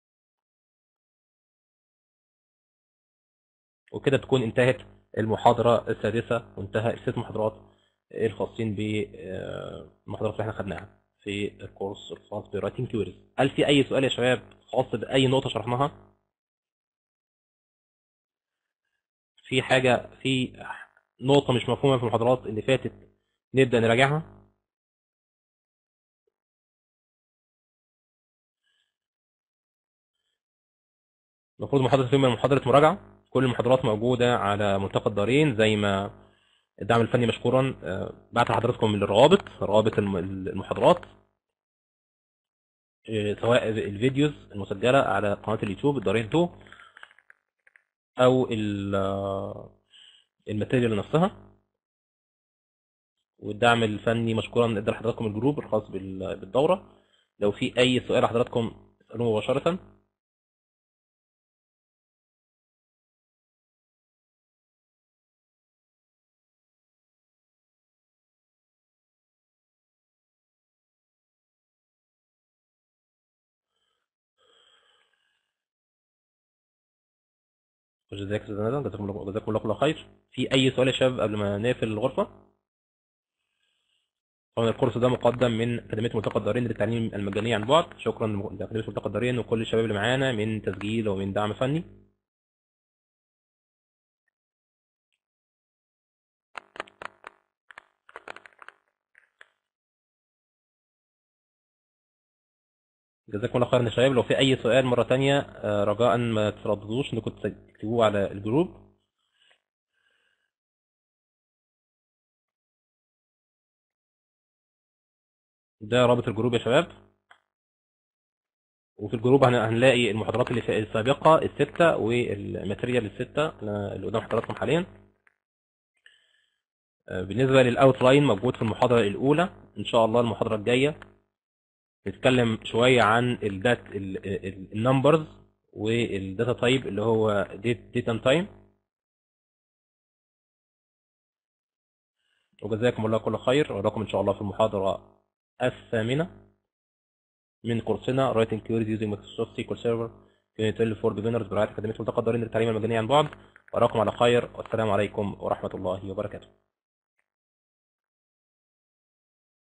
وكده تكون انتهت المحاضرة السادسة وانتهى الست محاضرات الخاصين بالمحاضرات اللي احنا خدناها في الكورس الخاص برايتنج كيوريز هل في أي سؤال يا شباب خاص بأي نقطة شرحناها؟ في حاجة في نقطة مش مفهومة في المحاضرات اللي فاتت نبدأ نراجعها؟ المفروض محاضرة اليوم محاضرة مراجعة كل المحاضرات موجودة على ملتقى الدارين زي ما الدعم الفني مشكورا آه، بعت لحضراتكم الروابط روابط الم- المحاضرات آه، سواء الفيديوز المسجلة على قناة اليوتيوب الدارين 2 أو ال- آه، الماتيريال نفسها والدعم الفني مشكورا ادى لحضراتكم الجروب الخاص بال- بالدورة لو في أي سؤال حضراتكم اسألوه مباشرة وجزاك جزاكم جزاكم الله جزاكم الله كل خير في اي سؤال يا شباب قبل ما نقفل الغرفه طبعا الكورس ده مقدم من اكاديميه ملتقى الدارين للتعليم المجاني عن بعد شكرا لاكاديميه ملتقى الدارين وكل الشباب اللي معانا من تسجيل ومن دعم فني جزاكم الله خيرا يا شباب لو في اي سؤال مره تانية آه، رجاء ما ترددوش انكم تكتبوه على الجروب ده رابط الجروب يا شباب وفي الجروب هن- هنلاقي المحاضرات اللي في- السابقة الستة والماتيريال الستة اللي قدام حضراتكم حاليا آه، بالنسبة للأوتلاين موجود في المحاضرة الأولى إن شاء الله المحاضرة الجاية نتكلم شوية عن الدات النمبرز والداتا تايب اللي هو ديت اند تايم وجزاكم الله كل خير وأراكم إن شاء الله في المحاضرة الثامنة من كورسنا Writing Queries Using Microsoft SQL Server Unit 12 for Beginners برعاية أكاديمية ملتقى الدارين للتعليم المجاني عن بعد وأراكم على خير والسلام عليكم ورحمة الله وبركاته